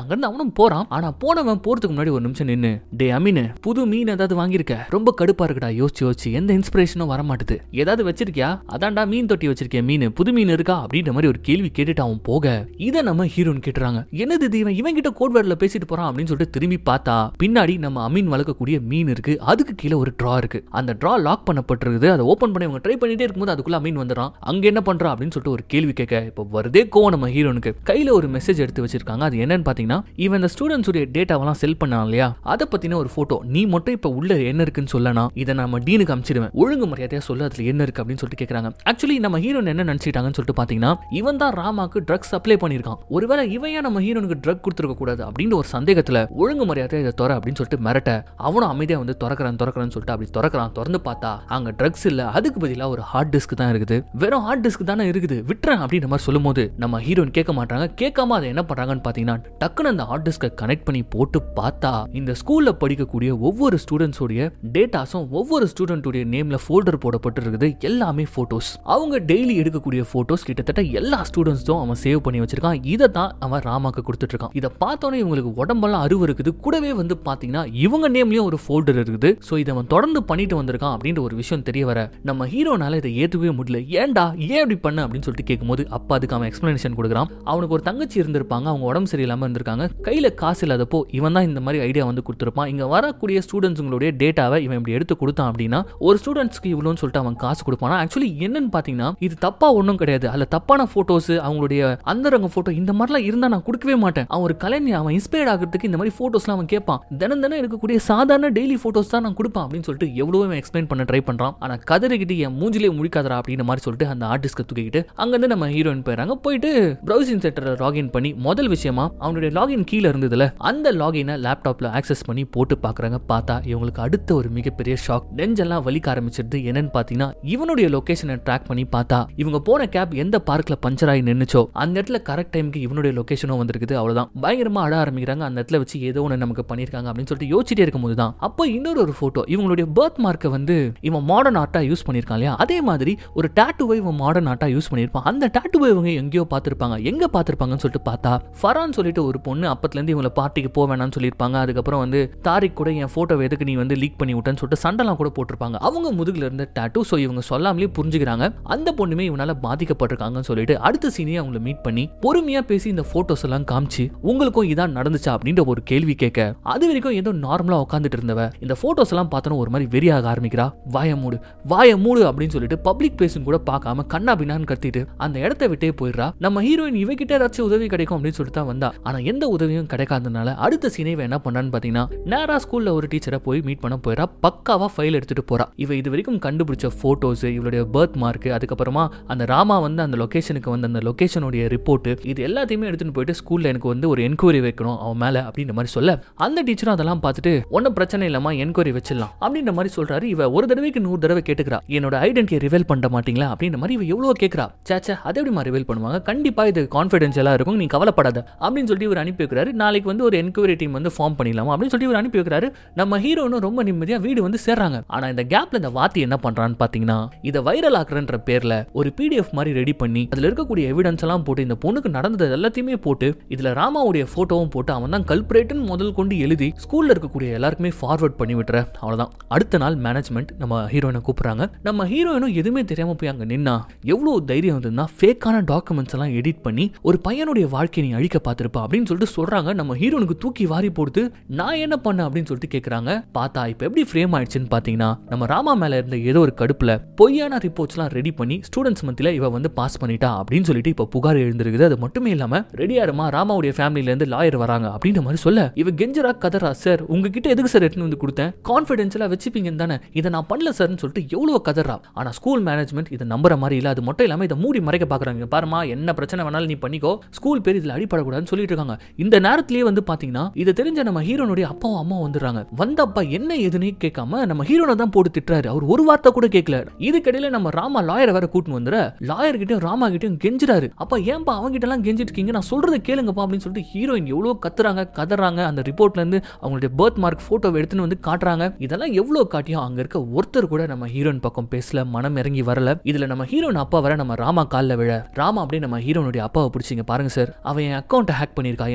அவனும் போறான் ஆனா போனவன் போறதுக்கு முன்னாடி ஒரு நிமிஷம் நின்னு டே அமீன் புது மீன் ஏதாவது வாங்கியிருக்க ரொம்ப கடுப்பா இருக்குடா யோசிச்சு யோசிச்சு எந்த இன்ஸ்பிரேஷனும் வர மாட்டுது ஏதாவது வச்சிருக்கியா அதான்டா மீன் தொட்டி வச்சிருக்கேன் மீன் புது மீன் இருக்கா அப்படின்ற மாதிரி ஒரு கேள்வி கேட்டுட்டு அவன் போக இதை நம்ம ஹீரோன் கேட்டுறாங்க என்னது இது இவன் இவன் கிட்ட கோட் வேர்ட்ல பேசிட்டு போறான் அப்படின்னு சொல்லிட்டு திரும்பி பார்த்தா பின்னாடி நம்ம அமீன் வளர்க்கக்கூடிய மீன் இருக்கு அதுக்கு கீழே ஒரு ட்ரா இருக்கு அந்த ட்ரா லாக் பண்ணப்பட்டிருக்குது அதை ஓபன் பண்ணி இவங்க ட்ரை பண்ணிட்டே இருக்கும்போது அதுக்குள்ள அமீன் வந்துடுறான் அங்க என்ன பண்றா அப்படின்னு சொல்லிட்டு ஒரு கேள்வி கேட்க இப்போ வருதே கோவம் நம்ம ஹீரோனுக்கு கையில ஒரு மெசேஜ் எடுத்து வச்சிருக்காங்க அது என்னன்னு பாத்தீங்கன்னா இவன் இந்த ஸ்டூடெண்ட்ஸ் உடைய டேட்டாவெல்லாம் செல் பண்ணான் இல்லையா அதை பத்தின ஒரு போட்டோ நீ மட்டும் இப்ப உள்ள என்ன இருக்குன்னு சொல்லனா இதை நம்ம டீனுக்கு அமிச்சிடுவேன் ஒழுங்கு மரியாதையா சொல்லு அதுல என்ன இருக்கு அப்படின்னு சொல்லிட்டு கேக்குறாங்க ஆக்சுவலி நம்ம ஹீரோன் என்ன நினைச்சிட்டாங்கன்னு சொல்லிட்டு பாத்தீங்கன்னா இவன் தான் ராமாக்கு ட்ரக்ஸ் சப்ளை பண்ணியிருக்கான் ஒருவேளை இவன் ஏன் நம்ம ஹீரோனுக்கு ட்ரக் கொடுத்துருக்க கூடாது அப்படின்னு ஒரு சந்தேகத்துல ஒழுங்கு மரியாதையா இதை துற அப்படின்னு சொல்லிட்டு மிரட்ட அவனும் அமைதியா வந்து திறக்கிறான் திறக்கிறான்னு சொல்லிட்டு அப்படி திறக்கிறான் திறந்து பார்த்தா அங்க ட்ரக்ஸ் இல்ல அதுக்கு பதிலா ஒரு ஹார்ட் டிஸ்க் தான் இருக்குது வெறும் ஹார்ட் டிஸ்க் தானே இருக்குது விட்டுறேன் அப்படின்ற மாதிரி சொல்லும்போது நம்ம ஹீரோயின் கேட்க மாட்டாங்க கேட்காம அதை என்ன பண்றாங்கன்னு பாத்தீங்கன்னா டக்குன்னு அந்த ஹார்ட் டிஸ்கை கனெக்ட் பண்ணி போட்டு பார்த்தா இந்த ஸ்கூல்ல படிக்கக்கூடிய ஒவ்வொரு ஸ்டூடெண்ட்ஸோடைய டேட்டாஸும் ஒவ்வொரு ஸ்டூடெண்ட்டுடைய நேம்ல ஃபோல்டர் போடப்பட்டு இருக்குது எல்லாமே போட்டோஸ் அவங்க டெய்லி எடுக்கக்கூடிய போட்டோஸ் கிட்டத்தட்ட எல்லா ஸ்டூடெண்ட்ஸும் அவன் சேவ் பண்ணி வச்சிருக்கான் இதை தான் அவன் ராமாக்கு கொடுத்துட்டு இருக்கான் இதை பார்த்தோன்னே இவங்களுக்கு உடம்பெல்லாம் அருவு இருக்குது கூடவே வந்து பாத்தீங்கன்னா இவங்க நேம்லயும் ஒரு ஃபோல்டர் இருக்குது ஸோ இதை அவன் தொடர்ந்து பண்ணிட்டு வந்திருக்கான் அப்படின்ற ஒரு விஷயம் தெரிய வர நம்ம ஹீரோனால இதை ஏத்துக்கவே முடியல ஏன்டா ஏன் இப்படி பண்ண அப்படின்னு சொல்லிட்டு கேட்கும்போது அப்பா அதுக்கு அவன் எக்ஸ்பிளனேஷன் கொடுக்குறான் அவனுக்கு ஒரு தங்கச்சி இருந்திருப்பாங்க அவங்க உடம்பு சரியில்லாம இருந்திருக்காங்க கையில காசு இல்லாதப்போ இவன் தான் இந்த மாதிரி ஐடியா வந்து கொடுத்துருப்பான் இங்க வரக்கூடிய ஸ்டூடெண்ட்ஸுங்களுடைய டேட்டாவை இவன் இப்படி எடுத்து கொடுத்தான் அப்படின்னா ஒரு ஸ்டூடெண்ட்ஸ்க்கு இவ்வளோன்னு சொல்லிட்டு அவன் காசு கொடுப்பானா ஆக்சுவலி என்னன்னு பாத்தீங்கன்னா இது தப்பா ஒன்றும் கிடையாது அதுல தப்பான போட்டோஸ் அவங்களுடைய அந்தரங்க போட்டோ இந்த மாதிரிலாம் இருந்தா நான் கொடுக்கவே மாட்டேன் அவன் ஒரு கலைஞர் அவன் இன்ஸ்பயர்ட் ஆகிறதுக்கு இந்த மாதிரி போட்டோஸ்லாம் அவன் கேட்பான் தினம் தினம் இருக்கக்கூடிய சாதாரண டெய்லி போட்டோஸ் தான் நான் கொடுப்பேன் அப்படின்னு சொல்லிட்டு எவ்வளவோ அவன் எக்ஸ்பிளைன் பண்ண ட்ரை பண்றான் ஆனா கதறிக்கிட்டு என் மூஞ்சிலே முடிக்காதரா அப்படின்ற மாதிரி சொல்லிட்டு அந்த ஆர்டிஸ்ட்க்கு தூக்கிக்கிட்டு அங்கிருந்து நம்ம ஹீரோயின் போயிடறாங்க போயிட்டு ப்ரௌசிங் சென்டரில் லாகின் பண்ணி முதல் விஷயமா அவனுடைய லாகின் கீழே இருந்ததுல அந்த லாகினை லேப்டாப்ல ஆக்சஸ் பண்ணி போட்டு பார்க்கறாங்க பார்த்தா இவங்களுக்கு அடுத்த ஒரு மிகப்பெரிய ஷாக் நெஞ்செல்லாம் வலிக்க ஆரம்பிச்சிருது என்னன்னு பார்த்தீங்கன்னா இவனுடைய லொகேஷனை ட்ராக் பண்ணி பார்த்தா இவங்க போன கேப் எந்த பார்க்ல பஞ்சர் ஆகி நின்னுச்சோ அந்த இடத்துல கரெக்ட் டைமுக்கு இவனுடைய லொகேஷனும் வந்திருக்குது அவ்வளவுதான் பயங்கரமா அழ ஆரம்பிக்கிறாங்க அந்த இடத்துல வச்சு ஏதோ ஒன்று நமக்கு பண்ணியிருக்காங்க அப்படின்னு சொல்லிட்டு யோசிச்சுட்டே இருக்கும்போது தான் அப்போ இன்னொரு ஒரு போட்டோ இவங்களுடைய பர்த் மார்க்கை வந்து இவன் மாடர்ன் ஆர்ட்டா யூஸ் பண்ணியிருக்கான் இல்லையா அதே மாதிரி ஒரு டேட்டுவை இவன் மாடர்ன் ஆர்ட்டா யூஸ் பண்ணியிருப்பான் அந்த டேட்டுவை இவங்க எங்கேயோ பார்த்திருப்பாங்க எங்க பார்த்திருப்பாங்கன்னு சொல்லிட்டு பார்த்தா ஃபரான் சொல்லிட்டு ஒரு பொண்ணு அப்பத்துலேருந்து இவங்களை பார்ட்டிக்கு போக வேணாம்னு சொல்லியிருப்பாங்க அதுக்கப்புறம் வந்து தாரிக் கூட என் போட்டோவை எதுக்கு நீ வந்து லீக் பண்ணி விட்டேன்னு சொல்லிட்டு சண்டைலாம் கூட போட்டிருப்பாங்க அவங்க முதுகுல இருந்த டேட்டு ஸோ இவங்க சொல்லாமலே புரிஞ்சுக்கிறாங்க அந்த பொண்ணுமே இவனால பாதிக்கப்பட்டிருக்காங்கன்னு சொல்லிட்டு அடுத்த சீனே அவங்கள மீட் பண்ணி பொறுமையா பேசி இந்த போட்டோஸ் எல்லாம் காமிச்சு உங்களுக்கும் இதான் நடந்துச்சா அப்படின்ற ஒரு கேள்வி கேட்க அது வரைக்கும் ஏதோ நார்மலா உட்காந்துட்டு இருந்தவ இந்த போட்டோஸ் எல்லாம் பார்த்தோன்னா ஒரு மாதிரி வெறியாக ஆரம்பிக்கிறா வாய மூடு வாய மூடு அப்படின்னு சொல்லிட்டு பப்ளிக் பேசும் கூட பார்க்காம கண்ணா பின்னான்னு கத்திட்டு அந்த இடத்த விட்டே போயிடுறா நம்ம ஹீரோயின் இவகிட்ட ஏதாச்சும் உதவி கிடைக்கும் அப்படின்னு சொல்லிட்டு தான் வந்தா ஆனா எந்த உதவியும் கிடைக்காதனால அடுத்த சீனை இவ என்ன பண்ணான்னு பாத்தீங்கன்னா நேரா ஸ்கூல்ல ஒரு டீச்சரை போய் மீட் பண்ண போயிடா பக்காவா ஃபைல் எடுத்துட்டு போறா இவ இது வரைக்கும் கண்டுபிடிச்ச போட்டோஸ் இவளுடைய பர்த் மார்க் அதுக்கப்புறமா அந்த ராமா வந்து அந்த லொகேஷனுக்கு வந்து அந்த லொகேஷனுடைய ரிப்போர்ட் இது எல்லாத்தையுமே எடுத்துட்டு போயிட்டு ஸ்கூல்ல எனக்கு வந்து ஒரு என்கொயரி வைக்கணும் அவன் மேல அப்படின்ற மாதிரி சொல்ல அந்த டீச்சரும் அதெல்லாம் பார்த்துட்டு ஒன்றும் பிரச்சனை இல்லாம என்கொயரி வச்சிடலாம் அப்படின்ற மாதிரி சொல்றாரு இவ ஒரு தடவைக்கு நூறு தடவை கேட்டுக்கிறா என்னோட ஐடென்டிட்டியை ரிவீல் பண்ண மாட்டீங்களா அப்படின்ற மாதிரி இவ எவ்வளவு கேட்கறா சேச்சா அதை எப்படிமா ரிவீல் பண்ணுவாங்க கண்டிப்பா இது கான்ஃபிடென்ஷியலா இருக்கும் நீ கவலைப்படாத அப்படின்னு சொல்லிட்டு இவர் அனுப்பி வைக்கிறாரு நாளைக்கு வந்து ஒரு என்கொயரி டீம் வந்து ஃபார்ம் பண்ணிடலாமா அப்படின்னு சொல்லிட்டு இவர் அனுப்பி வைக்கிறாரு நம்ம ஹீரோனும் ரொம்ப நிம்மதியா வீடு வந்து சேர்றாங்க ஆனா இந்த கேப்ல இந்த வாத்தி என்ன பண்றான்னு பாத்தீங்கன்னா இதை வைரல் ஆக்குறன்ற பேர்ல ஒரு பிடிஎஃப் மாதிரி ரெடி பண்ணி அதுல இருக்கக்கூடிய எவிடன்ஸ் எல்லாம் போட்டு இந்த பொண்ணுக்கு நடந்தது எல்லாத்தையுமே போட்டு இதுல ராமாவுடைய போட்டோவும் போட்டு அவன் தான் கல்பரேட்னு முதல் கொண்டு எழுதி ஸ்கூல்ல இருக்கக்கூடிய எல்லாருக்குமே ஃபார்வர்ட் பண்ணி விட்டுற அவ்வளவுதான் அடுத்த நாள் மேனேஜ்மெண்ட் நம்ம ஹீரோயினை கூப்பிடுறாங்க நம்ம ஹீரோயினும் எதுவுமே தெரியாம போய் அங்க நின்னா எவ்வளவு தைரியம் வந்ததுன்னா ஃபேக்கான டாக்குமெண்ட்ஸ் எல்லாம் எடிட் பண்ணி ஒரு பையனுடைய வாழ்க்கையை நீ அழிக்க பார்த்திருப்பா அப்படின்னு சொல்லிட்டு சொல்றாங்க நம்ம ஹீரோனுக்கு தூக்கி வாரி போடுது நான் என்ன பண்ண அப்படின்னு சொல்லிட்டு கேக்குறாங்க பார்த்தா இப்ப எப்படி ஃப்ரேம் ஆயிடுச்சுன்னு பாத்தீங்கன்னா நம்ம ராமா மேல இருந்த ஏதோ ஒரு கடுப்புல பொய்யான ரிப்போர்ட்ஸ்லாம் ரெடி பண்ணி ஸ்டூடெண்ட்ஸ் மத்தியில இவ வந்து பாஸ் பண்ணிட்டா அப்படின்னு சொல்லிட்டு இப்ப புகார் எழுந்திருக்குது அது மட்டுமே இல்லாம ரெடியாருமா ராமாவுடைய ஃபேமிலில இருந்து லாயர் வராங்க அப்படின்ற மாதிரி சொல்ல இவ கெஞ்சரா கதரா சார் உங்ககிட்ட எதுக்கு சார் எடுத்துன்னு வந்து கொடுத்தேன் கான்ஃபிடென்ஷியலா வச்சுப்பீங்கன்னு தானே இதை நான் பண்ணல சார்னு சொல்லிட்டு எவ்வளவு கதறா ஆனா ஸ்கூல் மேனேஜ்மெண்ட் இதை நம்புற மாதிரி இல்ல அது மட்டும் இல்லாம இதை மூடி மறைக்க பாக்குறாங்க பாருமா என்ன பிரச்சனை வேணாலும் நீ பண்ணிக்கோ ஸ்கூல் பேர் இதுல அடிப்படக்கூடாதுன்னு சொல்லிட்டு இருக்காங்க இந்த நேரத்திலேயே வந்து பாத்தீங்கன்னா இதை தெரிஞ்ச நம்ம ஹீரோனுடைய அப்பாவும் அம்மாவும் வந்துடுறாங்க வந்த அப்பா என்ன எதுன்னு கேட்காம நம்ம ஹீரோனை தான் போட்டு திட்டுறாரு அவர் ஒரு வார்த்தை கூட கேட்கல இதுக்கிடையில நம்ம ராமா லாயரை வேற கூட்டின்னு வந்துற லாயர் கிட்டயும் ராமா கிட்டயும் கெஞ்சுறாரு அப்ப ஏன்பா அவங்க கிட்ட எல்லாம் கெஞ்சிட்டு இருக்கீங்க நான் சொல்றதை கேளுங்கப்பா அப்படின்னு சொல்லிட்டு ஹீரோயின் எவ்வளவு கத்துறாங்க கதறாங்க அந்த ரிப்போர்ட்ல இருந்து அவங்களுடைய பர்த் மார்க் போட்டோ எடுத்துன்னு வந்து காட்டுறாங்க இதெல்லாம் எவ்வளவு காட்டியும் அங்க இருக்க ஒருத்தர் கூட நம்ம ஹீரோயின் பக்கம் பேசல மனம் இறங்கி வரல இதுல நம்ம ஹீரோயின் அப்பா வர நம்ம ராமா கால்ல விழ ராமா அப்படியே நம்ம ஹீரோனுடைய அப்பாவை பிடிச்சிங்க பாருங்க சார் அவன் என் அக்கௌண்ட்டை ஹேக் பண்ணியிருக்கா என் போட்டோஸ்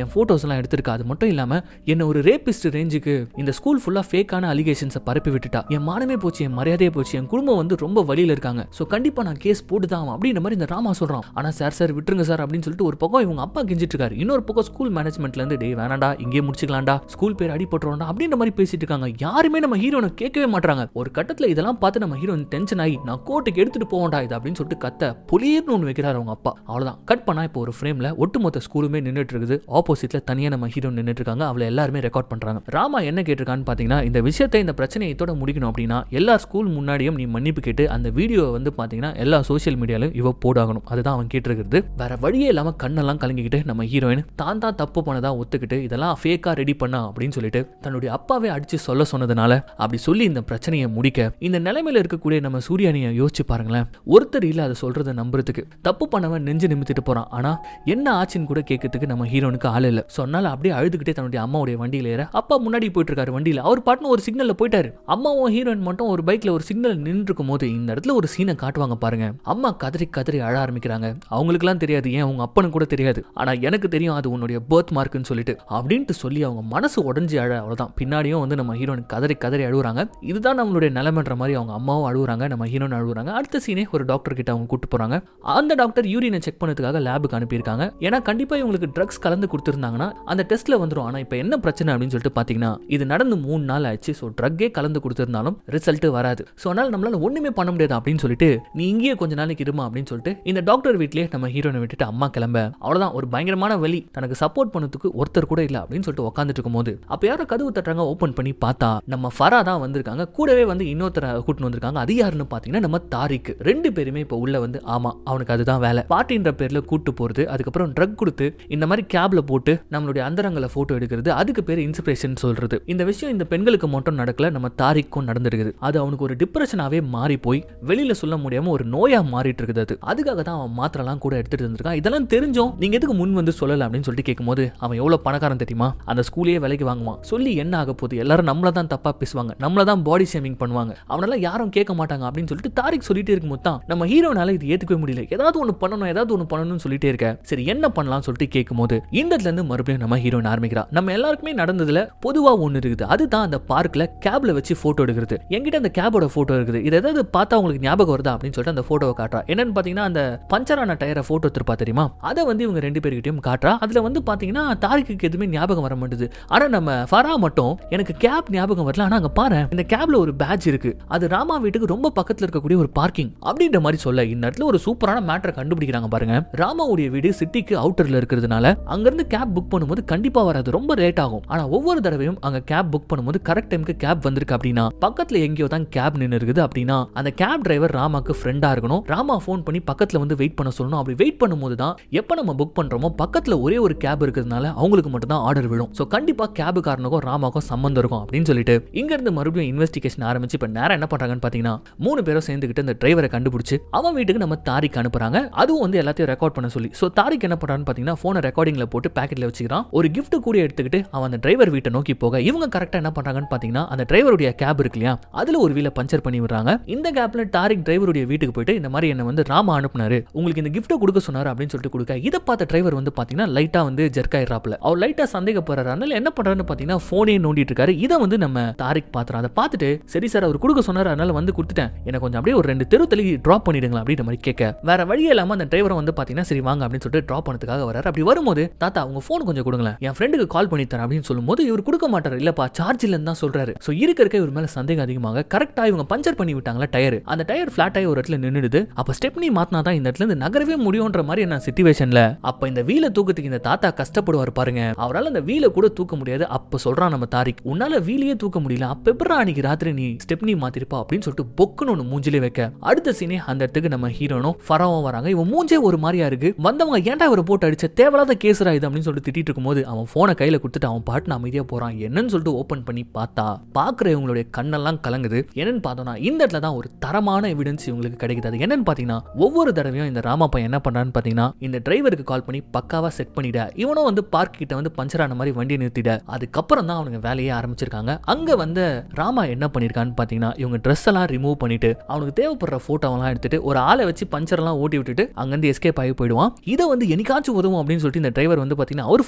எல்லாம் எடுத்திருக்கா அது மட்டும் இல்லாம என்ன ஒரு ரேபிஸ்ட் ரேஞ்சுக்கு இந்த ஸ்கூல் ஃபுல்லா ஃபேக்கான அலிகேஷன்ஸை பரப்பி விட்டுட்டா என் மானமே போச்சு என் மரியாதையே போச்சு என் குடும்பம் வந்து ரொம்ப வழியில இருக்காங்க ஸோ கண்டிப்பா நான் கேஸ் போட்டு தான் அப்படின்ற மாதிரி இந்த ராமா சொல்றான் ஆனா சார் சார் விட்டுருங்க சார் அப்படின்னு சொல்லிட்டு ஒரு பக்கம் இவங்க அப்பா கெஞ்சிட்டு இருக்காரு இன்னொரு பக்கம் ஸ்கூல் மேனேஜ்மெண்ட்ல இருந்து டே வேணாண்டா இங்கே முடிச்சுக்கலாம்டா ஸ்கூல் பேர் அடிபட்டுருவோம்டா அப்படின்ற மாதிரி பேசிட்டு இருக்காங்க யாருமே நம்ம ஹீரோனை கேட்கவே மாட்டாங்க ஒரு கட்டத்துல இதெல்லாம் பார்த்து நம்ம ஹீரோயின் டென்ஷன் ஆகி நான் கோர்ட்டுக்கு எடுத்துட்டு போவோம்டா இது அப்படின்னு சொல்லிட்டு கத்த புலியர்னு ஒன்று வைக்கிறாரு அவங்க அப்பா அவ்வளவுதான் கட் பண்ணா இப்போ ஒரு ஃப்ரேம்ல ஒட்டுமொத்த ஸ்கூலுமே நின்றுட்டு இருக்குது ஆப்போசிட்ல தனியா நம்ம ஹீரோ நின்றுட்டு இருக்காங்க அவளை எல்லாருமே ரெக்கார்ட் பண்றாங்க ராமா என்ன கேட்டிருக்கான்னு பாத்தீங்கன்னா இந்த விஷயத்தை இந்த பிரச்சனையை இதோட முடிக்கணும் அப்படின்னா எல்லா ஸ்கூல் முன்னாடியும் நீ மன்னிப்பு கேட்டு அந்த வீடியோவை வந்து பாத்தீங்கன்னா எல்லா சோஷியல் மீடியாலையும் இவ போடாகணும் அதுதான் அவன் கேட்டிருக்கிறது வேற வழியே இல்லாம கண்ணெல்லாம் கலங்கிக்கிட்டு நம்ம ஹீரோயின் தான் தான் தப்பு பண்ணதா ஒத்துக்கிட்டு இதெல்லாம் ஃபேக்கா ரெடி பண்ணா அப்படின்னு சொல்லிட்டு தன்னுடைய அப்பாவே அடிச்சு சொல்ல சொன்னதுனால அப்படி சொல்லி இந்த பிரச்சனையை முடிக்க இந்த நிலைமையில இருக்கக்கூடிய நம்ம சூர்யானியை யோசிச்சு பாருங்களேன் ஒருத்தர் இல்ல அதை சொல்றதை நம்புறதுக்கு தப்பு பண்ணவன் நெஞ்சு நிமித்திட்டு போறான் ஆனா என்ன ஆச்சுன்னு கூட கேட்கறதுக்கு நம்ம ஹீரோனுக்கு ஆள் இல்ல சொன்னால அப்படியே அழுதுகிட்டே தன்னுடைய அம்மாவுடைய வண்டியில ஏற அப்பா முன்னாடி போயிட்டு இருக்காரு வண்டியில அவர் பாட்டுன்னு ஒரு சிக்னல்ல போயிட்டாரு அம்மாவும் ஹீரோயின் மட்டும் ஒரு பைக்ல ஒரு சிக்னல் நின்று இருக்கும் போது இந்த இடத்துல ஒரு சீனை காட்டுவாங்க பாருங்க அம்மா கதறி கதறி அழ ஆரம்பிக்கிறாங்க அவங்களுக்குலாம் தெரியாது ஏன் உங்க அப்பனுக்கு கூட தெரியாது ஆனா எனக்கு தெரியும் அது உன்னுடைய பர்த் மார்க்னு சொல்லிட்டு அப்படின்ட்டு சொல்லி அவங்க மனசு உடஞ்சி அழ அவ்வளவுதான் பின்னாடியும் வந்து நம்ம ஹீரோயின் கதறி கதறி அழுகுறாங்க இதுதான் நம்மளுடைய நிலைமைன்ற மாதிரி அவங்க அம்மாவும் அழுகுறாங்க நம்ம ஹீரோன் அழுகுறாங்க அடுத்த சீனே ஒரு டாக்டர் கிட்ட அவங்க கூட்டு போறாங்க அந்த டாக்டர் யூரினை செக் பண்ணதுக்காக லேபுக்கு அனுப்பியிருக்காங்க ஏன்னா கண்டிப்பா இவங்களுக்கு ட்ரக்ஸ் கலந்து கொடுத்துருந்தாங்கன்னா அந்த டெஸ்ட்ல வந்துரும் ஆனா இப்போ என்ன பிரச்சனை அப்படின்னு சொல்லிட்டு பாத்தீங்கன்னா இது நடந்து மூணு நாள் ஆச்சு ஸோ ட்ரக்கே கலந்து கொடுத்துருந்தாலும் ரிசல்ட் வராது ஸோ அதனால நம்மளால ஒண்ணுமே பண்ண முடியாது அப்படின்னு சொல்லிட்டு நீ இங்கேயே கொஞ்ச நாளைக்கு இருமா அப்படின்னு சொல்லிட்டு இந்த டாக்டர் வீட்லயே நம்ம ஹீரோனை விட்டுட்டு அம்மா கிளம்ப அவ்வளவுதான் ஒரு பயங்கரமான வழி தனக்கு சப்போர்ட் பண்ணதுக்கு ஒருத்தர் கூட இல்ல அப்படின்னு சொல்லிட்டு உட்காந்துட்டு இருக்கும்போது அப்ப யாரோ கதவு தட்டுறாங்க ஓபன் பண்ணி பார்த்தா நம்ம ஃபரா தான் வந்திருக்காங்க கூடவே வந்து இன்னொருத்தர கூட்டிட்டு வந்திருக்காங்க அது யாருன்னு பாத்தீங்கன்னா நம்ம தாரிக் ரெண்டு பேருமே இப்போ உள்ள வந்து ஆமா அவனுக்கு அதுதான் வேலை பார்ட்டின்ற பேர்ல கூட்டு போறது அதுக்கப்புறம் ட்ரக் கொடுத்து இந்த மாதிரி கேப்ல போட்டு நம்மளுடைய அந்தரங்களை போட்டோ எடுக்கிறது அதுக்கு பேர் இன்ஸ்பிரேஷன் சொல்றது இந்த விஷயம் இந்த பெண்களுக்கு மட்டும் நடக்கல நம்ம தாரிக்கும் நடந்திருக்குது அது அவனுக்கு ஒரு டிப்ரெஷனாவே மாறி போய் வெளியில சொல்ல முடியாம ஒரு நோயா மாறிட்டு இருக்குது அது அதுக்காக தான் அவன் மாத்திரலாம் கூட எடுத்துட்டு இருந்திருக்கான் இதெல்லாம் தெரிஞ்சும் நீங்க எதுக்கு முன் வந்து சொல்லல அப்படின்னு சொல்லிட்டு கேட்கும்போது அவன் எவ்வளவு பணக்காரன் தெரியுமா அந்த ஸ்கூலையே விலைக்கு வாங்குவான் சொல்லி என்ன ஆக போகுது எல்லாரும் நம்மள தான் தப்பா பேசுவாங்க நம்மள தான் பாடி ஷேமிங் பண்ணுவாங்க அவனெல்லாம் யாரும் கேட்க மாட்டாங்க அப்படின்னு சொல்லிட்டு தாரிக் சொல்லிட்டே இருக்கும்போது தான் நம்ம ஹீரோனால இது ஏத்துக்கவே முடியல ஏதாவது ஒன்று பண்ணணும் ஏதாவது ஒன்று பண்ணணும்னு சொல்லிட்டே இருக்க சரி என்ன பண்ணலாம்னு சொல்லிட்டு கேட்கும்போது இந்த இடத்துல இருந்து மறுபடியும் நம்ம ஹீரோயின் ஆரம்பிக்கிறா நம்ம எல்லாருக்குமே நடந்ததுல பொதுவா ஒன்று இருக்குது அதுதான் அந்த பார்க்ல கேப்ல வச்சு போட்டோ எடுக்கிறது என்கிட்ட அந்த கேபோட போட்டோ இருக்குது இது ஏதாவது பார்த்தா உங்களுக்கு ஞாபகம் வருதா அப்படின்னு சொல்லிட்டு அந்த போட்டோவை காட்டுறா என்னன்னு பாத்தீங்கன்னா அந்த பஞ்சரான டயரை போட்டோ திருப்பா தெரியுமா அதை வந்து இவங்க ரெண்டு பேர்கிட்டயும் காட்டுறா அதுல வந்து பாத்தீங்கன்னா தாரிக்கு எதுவுமே ஞாபகம் வர மாட்டேது ஆனா நம்ம ஃபரா மட்டும் எனக்கு கேப் ஞாபகம் வரல ஆனா அங்க பாரு இந்த கேப்ல ஒரு பேட்ச் இருக்கு அது ராமா வீட்டுக்கு ரொம்ப பக்கத்துல இருக்கக்கூடிய ஒரு பார்க்கிங் அப்படின்ற மாதிரி சொல்ல இந்த இடத்துல ஒரு சூப்பரான மேட்டரை கண்டுபிடிக்கிறாங்க பாருங்க ராமாவுடைய வீடு சிட்டிக்கு அவுட்டர்ல இருக்கிறதுனால அங்கிருந்து கேப் புக் பண்ணும்போது கண்டிப்பா வராது ரொம்ப லேட் ஆகும் ஆனா ஒவ்வொரு தடவையும் அங்க கேப் புக் பண்ணும்போது கரெக்ட் டைமுக்கு கேப் வந்திருக்கு அப்படின்னா பக்கத்துல எங்கேயோ தான் கேப் நின்று இருக்குது அப்படின்னா அந்த கேப் டிரைவர் ராமாக்கு ஃப்ரெண்டா இருக்கணும் ராமா ஃபோன் பண்ணி பக்கத்துல வந்து வெயிட் பண்ண சொல்லணும் அப்படி வெயிட் பண்ணும்போது தான் எப்ப நம்ம புக் பண்றோமோ பக்கத்துல ஒரே ஒரு கேப் இருக்கிறதுனால அவங்களுக்கு மட்டும் தான் ஆர்டர் விழும் ஸோ கண்டிப்பா கேபுக்காரனுக்கும் ராமாக்கும் சம்மந்தம் இருக்கும் அப்படின்னு சொல்லிட்டு இங்க இருந்து மறுபடியும் இன்வெஸ்டிகேஷன் ஆரம்பிச்சு இப்ப நேரம் என்ன பண்றாங்கன்னு பாத்தீங்கன்னா மூணு பேரும் சேர்ந்துக்கிட்டு அந்த டிரைவரை கண்டுபிடிச்சு அவன் வீட்டுக்கு நம்ம தாரிக் அனுப்புறாங்க அதுவும் வந்து எல்லாத்தையும் ரெக்கார்ட் பண்ண சொல்லி ஸோ தாரிக் என்ன பண்றான்னு பாத்தீங்கன்னா போனை ரெக்கார்டிங்ல போட்டு பாக்கெட்ல வச்சுக்கிறான் ஒரு gift கூட எடுத்துக்கிட்டு அவன் அந்த டிரைவர் வீட்டை நோக்கி போக இவங்க கரெக்டா என்ன பண்றாங்கன்னு பாத்தீங்கன்னா அந்த டிரைவருடைய கேப் இருக்கு இல்லையா அதுல ஒரு வீல பஞ்சர் பண்ணி விடுறாங்க இந்த கேப்ல டாரிக் டிரைவருடைய வீட்டுக்கு போயிட்டு இந்த மாதிரி என்ன வந்து ராமா அனுப்புனாரு உங்களுக்கு இந்த கிஃப்ட்டை கொடுக்க சொன்னாரு அப்படின்னு சொல்லிட்டு கொடுக்க இதை பார்த்த டிரைவர் வந்து பாத்தீங்கன்னா லைட்டா வந்து ஜெர்க் ஆயிடுறாப்ல அவர் லைட்டா சந்தேகப்படுறாரு அதனால என்ன பண்றாருன்னு பாத்தீங்கன்னா போனே நோண்டிட்டு இருக்காரு இதை வந்து நம்ம தாரிக் பாத்துறான் அதை பார்த்துட்டு சரி சார் அவர் கொடுக்க சொன்னாரு அதனால வந்து கொடுத்துட்டேன் எனக்கு கொஞ்சம் அப்படியே ஒரு ரெண்டு தெரு தள்ளி டிராப் பண்ணிடுங்களா அப்படின்ற மாதிரி கேட்க வேற வழியே இல்லாம அந்த டிரைவரை வந்து பாத்தீங்கன்னா சரி வாங்க அப்படின்னு சொல்லிட்டு டிராப் பண்ணதுக்காக வராரு அப்படி வரும்போது தாத்தா உங்க போன் கொஞ்சம் கொடுங்களேன் என் ஃப்ரெண்டுக்கு கால் பண்ணி தரேன் அப்படின்னு சொல்லும்போது இவர் கொடுக்க மாட்டாரு இல்லப்பா சார்ஜ் இல்லைன்னு தான் சொல்றாரு சோ இருக்க இருக்க இவர் மேல சந்தேகம் அதிகமாக கரெக்டா இவங்க பஞ்சர் பண்ணி விட்டாங்களா டயர் அந்த டயர் ஃபிளாட் ஆகி ஒரு இடத்துல நின்னுடுது அப்ப ஸ்டெப்னி மாத்தினா தான் இந்த இடத்துல இருந்து நகரவே முடியும்ன்ற மாதிரி என்ன சுச்சுவேஷன்ல அப்ப இந்த வீலை தூக்கத்துக்கு இந்த தாத்தா கஷ்டப்படுவார் பாருங்க அவரால் அந்த வீலை கூட தூக்க முடியாது அப்ப சொல்றான் நம்ம தாரிக் உன்னால வீலையே தூக்க முடியல அப்ப எப்படா அன்னைக்கு ராத்திரி நீ ஸ்டெப்னி மாத்திருப்பா அப்படின்னு சொல்லிட்டு பொக்குன்னு ஒன்று மூஞ்சிலே வைக்க அடுத்த சீனே அந்த இடத்துக்கு நம்ம ஹீரோனும் ஃபராவும் வராங்க இவன் மூஞ்சே ஒரு மாதிரியா இருக்கு வந்தவங்க ஏன்டா இவரை போட்டு அடிச்ச தேவையில்லாத கேசுரா இது அப்படின்னு சொல்லிட்டு திட்டிட்டு இருக்கும்போது அவன் போனை கையில கொடுத்துட்டு அவன் பாட்டு அமைதியா போறான் என்னன்னு சொல்லிட்டு ஓபன் பண்ணி பார்த்தா பாக்குற இவங்களுடைய கண்ணெல்லாம் கலங்குது என்னன்னு பார்த்தோம்னா இந்த இடத்துல தான் ஒரு தரமான எவிடன்ஸ் இவங்களுக்கு கிடைக்குது அது என்னன்னு பாத்தீங்கன்னா ஒவ்வொரு தடவையும் இந்த ராமா பையன் என்ன பண்றான்னு பாத்தீங்கன்னா இந்த டிரைவருக்கு கால் பண்ணி பக்காவா செட் பண்ணிட இவனும் வந்து பார்க் கிட்ட வந்து பஞ்சர் ஆன மாதிரி வண்டியை நிறுத்திட அதுக்கப்புறம் தான் அவனுங்க வேலையே ஆரம்பிச்சிருக்காங்க அங்க வந்து ராமா என்ன பண்ணிருக்கான்னு பாத்தீங்கன்னா இவங்க ட்ரெஸ் எல்லாம் ரிமூவ் பண்ணிட்டு அவனுக்கு தேவைப்படுற போட்டோவெல்லாம் எடுத்துட்டு ஒரு ஆளை வச்சு பஞ்சர் எல்லாம் ஓட்டி விட்டுட்டு அங்கிருந்து எஸ்கேப் ஆகி போயிடுவான் இதை வந்து என்னைக்காச்சும் உதவும் அப்படின்னு சொல்லிட்டு இந்த டிரைவர் வந்து பாத்தீங்கன்னா அவர்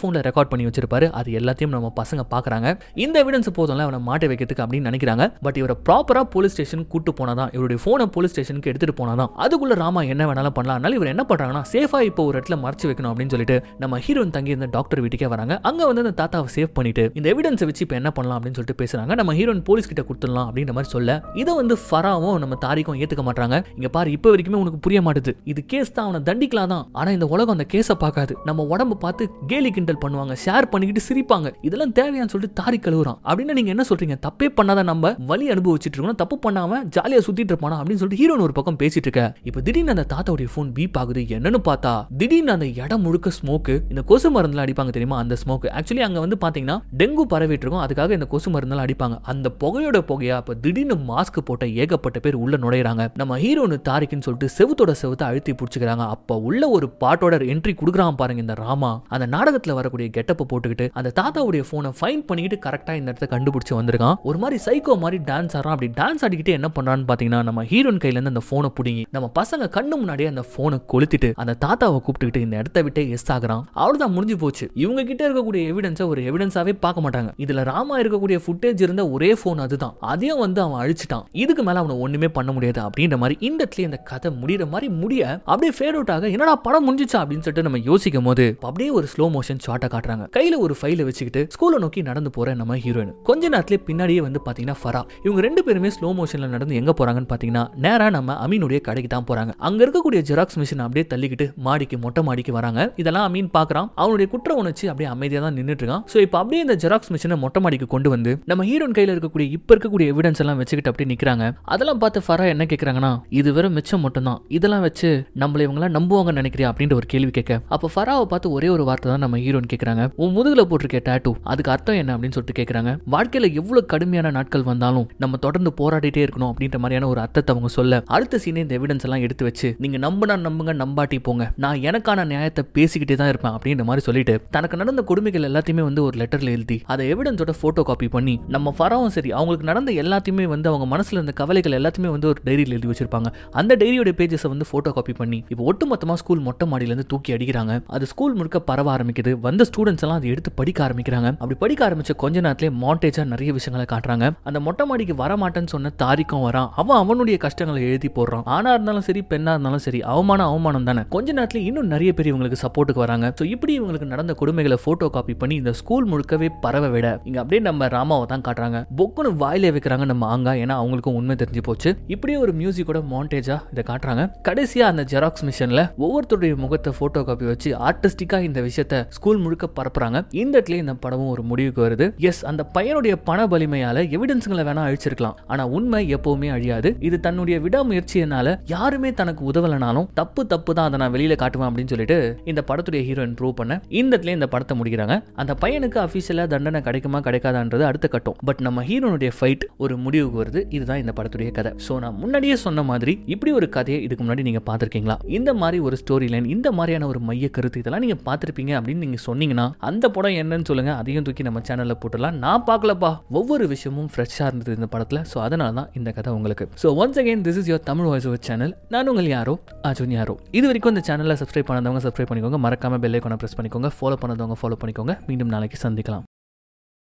ஃபோனில் ரெக்கார்ட் பண்ணி வச்சிருப்பாரு அது எல்லாத்தையும் நம்ம பசங்க பார்க்குறாங்க இந்த எவிடன்ஸ் போதும்ல அவனை மாட்ட வைக்கிறதுக்கு அப்படின்னு நினைக்கிறாங்க பட் இவரை ப்ராப்பராக போலீஸ் ஸ்டேஷன் கூட்டு போனாதான் இவருடைய ஃபோனை போலீஸ் ஸ்டேஷனுக்கு எடுத்துட்டு போனாதான் அதுக்குள்ள ராமா என்ன வேணாலும் பண்ணலாம் அதனால இவர் என்ன பண்றாங்கன்னா சேஃபா இப்போ ஒரு இடத்துல மறைச்சு வைக்கணும் அப்படின்னு சொல்லிட்டு நம்ம ஹீரோயின் தங்கி இருந்த டாக்டர் வீட்டுக்கே வராங்க அங்க வந்து அந்த தாத்தாவை சேவ் பண்ணிட்டு இந்த எவிடன்ஸை வச்சு இப்போ என்ன பண்ணலாம் அப்படின்னு சொல்லிட்டு பேசுறாங்க நம்ம ஹீரோயின் போலீஸ் கிட்ட கொடுத்துடலாம் அப்படின்ற மாதிரி சொல்ல இதை வந்து ஃபராவும் நம்ம தாரிக்கும் ஏத்துக்க மாட்டாங்க இங்க பாரு இப்போ வரைக்குமே உனக்கு புரிய மாட்டுது இது கேஸ் தான் அவனை தண்டிக்கலாம் தான் ஆனா இந்த உலகம் அந்த கேஸை பார்க்காது நம்ம உடம்பு பார்த்து கேலி கிண்டல் பண்ணுவாங்க ஷேர் பண்ணிக்கிட்டு சிரிப்பாங்க இதெல்லாம் தேவையான்னு சொல்லிட்டு தாரி கழுவுறான் அப்படின்னு நீங்க என்ன சொல்றீங்க தப்பே பண்ணாத நம்ம வலி அனுபவிச்சுட்டு இருக்கணும் தப்பு பண்ணாம ஜாலியா சுத்திட்டு இருப்பானா அப்படின்னு சொல்லிட்டு ஹீரோன் ஒரு பக்கம் பேசிட்டு இருக்க இப்போ திடீர்னு அந்த தாத்தாவுடைய ஃபோன் பீப் ஆகுது என்னன்னு பார்த்தா திடீர்னு அந்த இடம் முழுக்க ஸ்மோக்கு இந்த கொசு மருந்துலாம் அடிப்பாங்க தெரியுமா அந்த ஸ்மோக் ஆக்சுவலி அங்க வந்து பாத்தீங்கன்னா டெங்கு பரவிட்டு இருக்கும் அதுக்காக இந்த கொசு மருந்தெல்லாம் அடிப்பாங்க அந்த புகையோட புகையா அப்ப திடீர்னு மாஸ்க் போட்ட ஏகப்பட்ட பேர் உள்ள நுழையிறாங்க நம்ம ஹீரோனு தாரிக்குன்னு சொல்லிட்டு செவுத்தோட செவுத்த அழுத்தி பிடிச்சிக்கிறாங்க அப்ப உள்ள ஒரு பாட்டோட என்ட்ரி கொடுக்குறான் பாருங்க இந்த ராமா அந்த நாடகத்துல வரக்கூடிய கெட்டப்பை போட்டுக்கிட்டு அந்த தாத்தாவுடைய போனை ஃபைன் பண்ணிக்கிட்டு கரெக்டா இந்த இடத்த கண்டுபிடிச்சு வந்திருக்கான் ஒரு மாதிரி சைக்கோ மாதிரி டான்ஸ் ஆடுறான் அப்படி டான்ஸ் ஆடிக்கிட்டு என்ன பண்றான்னு பாத்தீங்கன்னா நம்ம ஹீரோன் கையில இருந்து அந்த போனை புடுங்கி நம்ம பசங்க கண்ணு முன்னாடியே அந்த போனை கொளுத்திட்டு அந்த தாத்தாவை கூப்பிட்டுக்கிட்டு இந்த இடத்த விட்டே எஸ் ஆகுறான் அவ்வளவுதான் முடிஞ்சு போச்சு இவங்க கிட்ட இருக்கக்கூடிய எவிடன்ஸை ஒரு எவிடன்ஸாவே பார்க்க மாட்டாங்க இதுல ராமா இருக்கக்கூடிய ஃபுட்டேஜ் இருந்த ஒரே போன் அதுதான் அதையும் வந்து அவன் அழிச்சிட்டான் இதுக்கு மேல அவனை ஒண்ணுமே பண்ண முடியாது அப்படின்ற மாதிரி இந்த இடத்துல இந்த கதை முடிகிற மாதிரி முடிய அப்படியே ஃபேட் அவுட் ஆக என்னடா படம் முடிஞ்சிச்சா அப்படின்னு சொல்லிட்டு நம்ம யோசிக்கும் போது அப்படியே ஒரு ஸ்லோ மோஷன் ஷாட்டை காட்டுறாங்க கையில ஒரு ஃபைலை வச்சுக்கிட்டு ஸ்கூலை நோக்கி நடந்து போற நம்ம ஹீரோயின் கொஞ்ச நேரத்திலே பின்னாடியே வந்து பாத்தீங்கன்னா ஃபரா இவங்க ரெண்டு பேருமே ஸ்லோ மோஷன்ல நடந்து எங்க போறாங்கன்னு பாத்தீங்கன்னா நேரா நம்ம அமீனுடைய கடைக்கு தான் போறாங்க அங்க இருக்கக்கூடிய ஜெராக்ஸ் மிஷின் அப்படியே தள்ளிக்கிட்டு மாடிக்கு மொட்டை மாடிக்கு வராங்க இதெல்லாம் அமீன் பாக்குறான் அவனுடைய குற்ற உணர்ச்சி அப்படியே அமைதியா தான் நின்னுட்டு இருக்கான் சோ இப்போ அப்படியே இந்த ஜெராக்ஸ் மிஷினை மொட்டை மாடிக்கு கொண்டு வந்து நம்ம ஹீரோயின் கையில இருக்கக்கூடிய இப்ப இருக்கக்கூடிய எவிடன்ஸ் எல்லாம் வச்சுக்கிட்டு அப்படியே நிக்கிறாங்க அதெல்லாம் பார்த்து ஃபரா என்ன கேக்குறாங்கன்னா இது வெறும் மிச்சம் மட்டும்தான் இதெல்லாம் வச்சு நம்மள இவங்களாம் நம்புவாங்கன்னு நினைக்கிறியா அப்படின்ற ஒரு கேள்வி கேட்க அப்ப ஃபராவை பார்த்து ஒரே ஒரு வார்த்தை தான் நம்ம ஹீரோயின் கேக்குறாங்க உன் முதுகுல போட்டிருக்க டேட்டூ அதுக்கு அர்த்தம் என்ன அப்படின்னு சொல்லிட்டு கேக்குறாங்க வாழ்க்கையில எவ்வளவு கடுமையான நாட்கள் வந்தாலும் நம்ம தொடர்ந்து போராடிட்டே இருக்கணும் அப்படின்ற மாதிரியான ஒரு அர்த்தத்தை அவங்க சொல்ல அடுத்த சீனே இந்த எவிடன்ஸ் எல்லாம் எடுத்து வச்சு நீங்க நம்பினா நம்புங்க நம்பாட்டி போங்க நான் எனக்கான நியாயத்தை பேசிக்கிட்டே தான் இருப்பேன் அப்படின்ற மாதிரி சொல்லிட்டு தனக்கு நடந்த கொடுமைகள் எல்லாத்தையுமே வந்து ஒரு லெட்டர்ல எழுதி அதை எவிடன்ஸோட போட்டோ காப்பி பண்ணி நம்ம ஃபராவும் சரி அவங்களுக்கு நடந்த எல்லாத்தையுமே வந்து அவங்க மனசுல இருந்த கவலைகள் எல்லாத்தையுமே வந்து ஒரு டைரியில் எழுதி வச்சிருப்பாங்க அந்த டைரியோட பேஜஸை வந்து போட்டோ காப்பி பண்ணி இப்போ ஒட்டுமொத்தமா ஸ்கூல் மொட்டை மாடியில இருந்து தூக்கி அடிக்கிறாங்க அது ஸ்கூல் முழுக்க பரவ ஆரம்பிக்குது வந்த ஸ்டூடெண்ட்ஸ் எல்லாம் அதை எடுத்து படிக்க ஆரம்பிக்கிறாங்க அப்படி படிக்க ஆரம்பிச்ச கொஞ்ச நேரத்திலே மாண்டேஜா நிறைய விஷயங்களை காட்டுறாங்க அந்த மொட்டை மாடிக்கு வர மாட்டேன்னு சொன்ன தாரிக்கும் வரான் அவன் அவனுடைய கஷ்டங்களை எழுதி போடுறான் ஆணா இருந்தாலும் சரி பெண்ணா இருந்தாலும் சரி அவமானம் அவமானம் தானே கொஞ்ச நேரத்துல இன்னும் நிறைய பேர் இவங்களுக்கு சப்போர்ட்டுக்கு வராங்க ஸோ இப்படி இவங்களுக்கு நடந்த கொடுமைகளை போட்டோ காப்பி பண்ணி இந்த ஸ்கூல் முழுக்கவே பரவ விட இங்க அப்படியே நம்ம ராமாவை தான் காட்டுறாங்க பொக்குன்னு வாயில வைக்கிறாங்க நம்ம ஆங்கா ஏன்னா அவங்களுக்கும் உண்மை தெரிஞ்சு போச்சு இப்படியே ஒரு மியூசிக்கோட மாண்டேஜா இதை காட்டுறாங்க கடைசியா அந்த ஜெராக்ஸ் மிஷின்ல ஒவ்வொருத்தருடைய முகத்தை போட்டோ காப்பி வச்சு ஆர்டிஸ்டிக்கா இந்த விஷயத்த ஸ்கூல் முழுக்க பரப்புறாங்க இந்த இடத்துல இந்த படமும் ஒரு முடிவுக்கு வருது எஸ் அந்த பையனுடைய பண வலிமையால எவிடன்ஸ்களை வேணா அழிச்சிருக்கலாம் ஆனா உண்மை எப்பவுமே அழியாது இது தன்னுடைய விடாமுயற்சியினால யாருமே தனக்கு உதவலனாலும் தப்பு தப்பு தான் அதை நான் வெளியில காட்டுவேன் அப்படின்னு சொல்லிட்டு இந்த படத்துடைய ஹீரோயின் ப்ரூவ் பண்ண இந்த இடத்துல இந்த படத்தை முடிக்கிறாங்க அந்த பையனுக்கு அபிஷியலா தண்டனை கிடைக்குமா கிடைக்காதான்றது அடுத்த கட்டம் பட் நம்ம ஹீரோனுடைய ஃபைட் ஒரு முடிவுக்கு வருது இதுதான் இந்த படத்துடைய கதை ஸோ நான் முன்னாடியே சொன்ன மாதிரி இப்படி ஒரு கதையை இதுக்கு முன்னாடி நீங்க பார்த்திருக்கீங்களா இந்த மாதிரி ஒரு ஸ்டோரி லைன் இந்த மாதிரியான ஒரு மைய கருத்து இதெல்லாம் நீங்க பார்த்திருப்பீங்க அப்படின்னு நீங்க சொன்னீங்கன்னா அந்த படம் என்னன்னு சொல்லுங்க அதையும் தூக்கி நம்ம சேனல்ல போட்டுடலாம் நான் பார்க்கலப்பா ஒவ்வொரு விஷயமும் ஃப்ரெஷ்ஷாக இருந்தது இந்த படத்துல ஸோ அதனால தான் இந்த கதை உங்களுக்கு so once again this is your Tamil voice over channel நான் உங்கள் யாரோ அர்ஜுன் யாரோ இது வரைக்கும் இந்த சேனலை சப்ஸ்கிரைப் பண்ணாதவங்க சப்ஸ்கிரைப் பண்ணிக்கோங்க மறக்காம பெல் ஐக்கானை ப்ரெஸ் பண்ணிக்கோங்க ஃபாலோ பண்ணாதவங்க ஃபாலோ பண்ணிக்கோங்க மீண்டும் நாளைக்கு சந்திக்கலாம்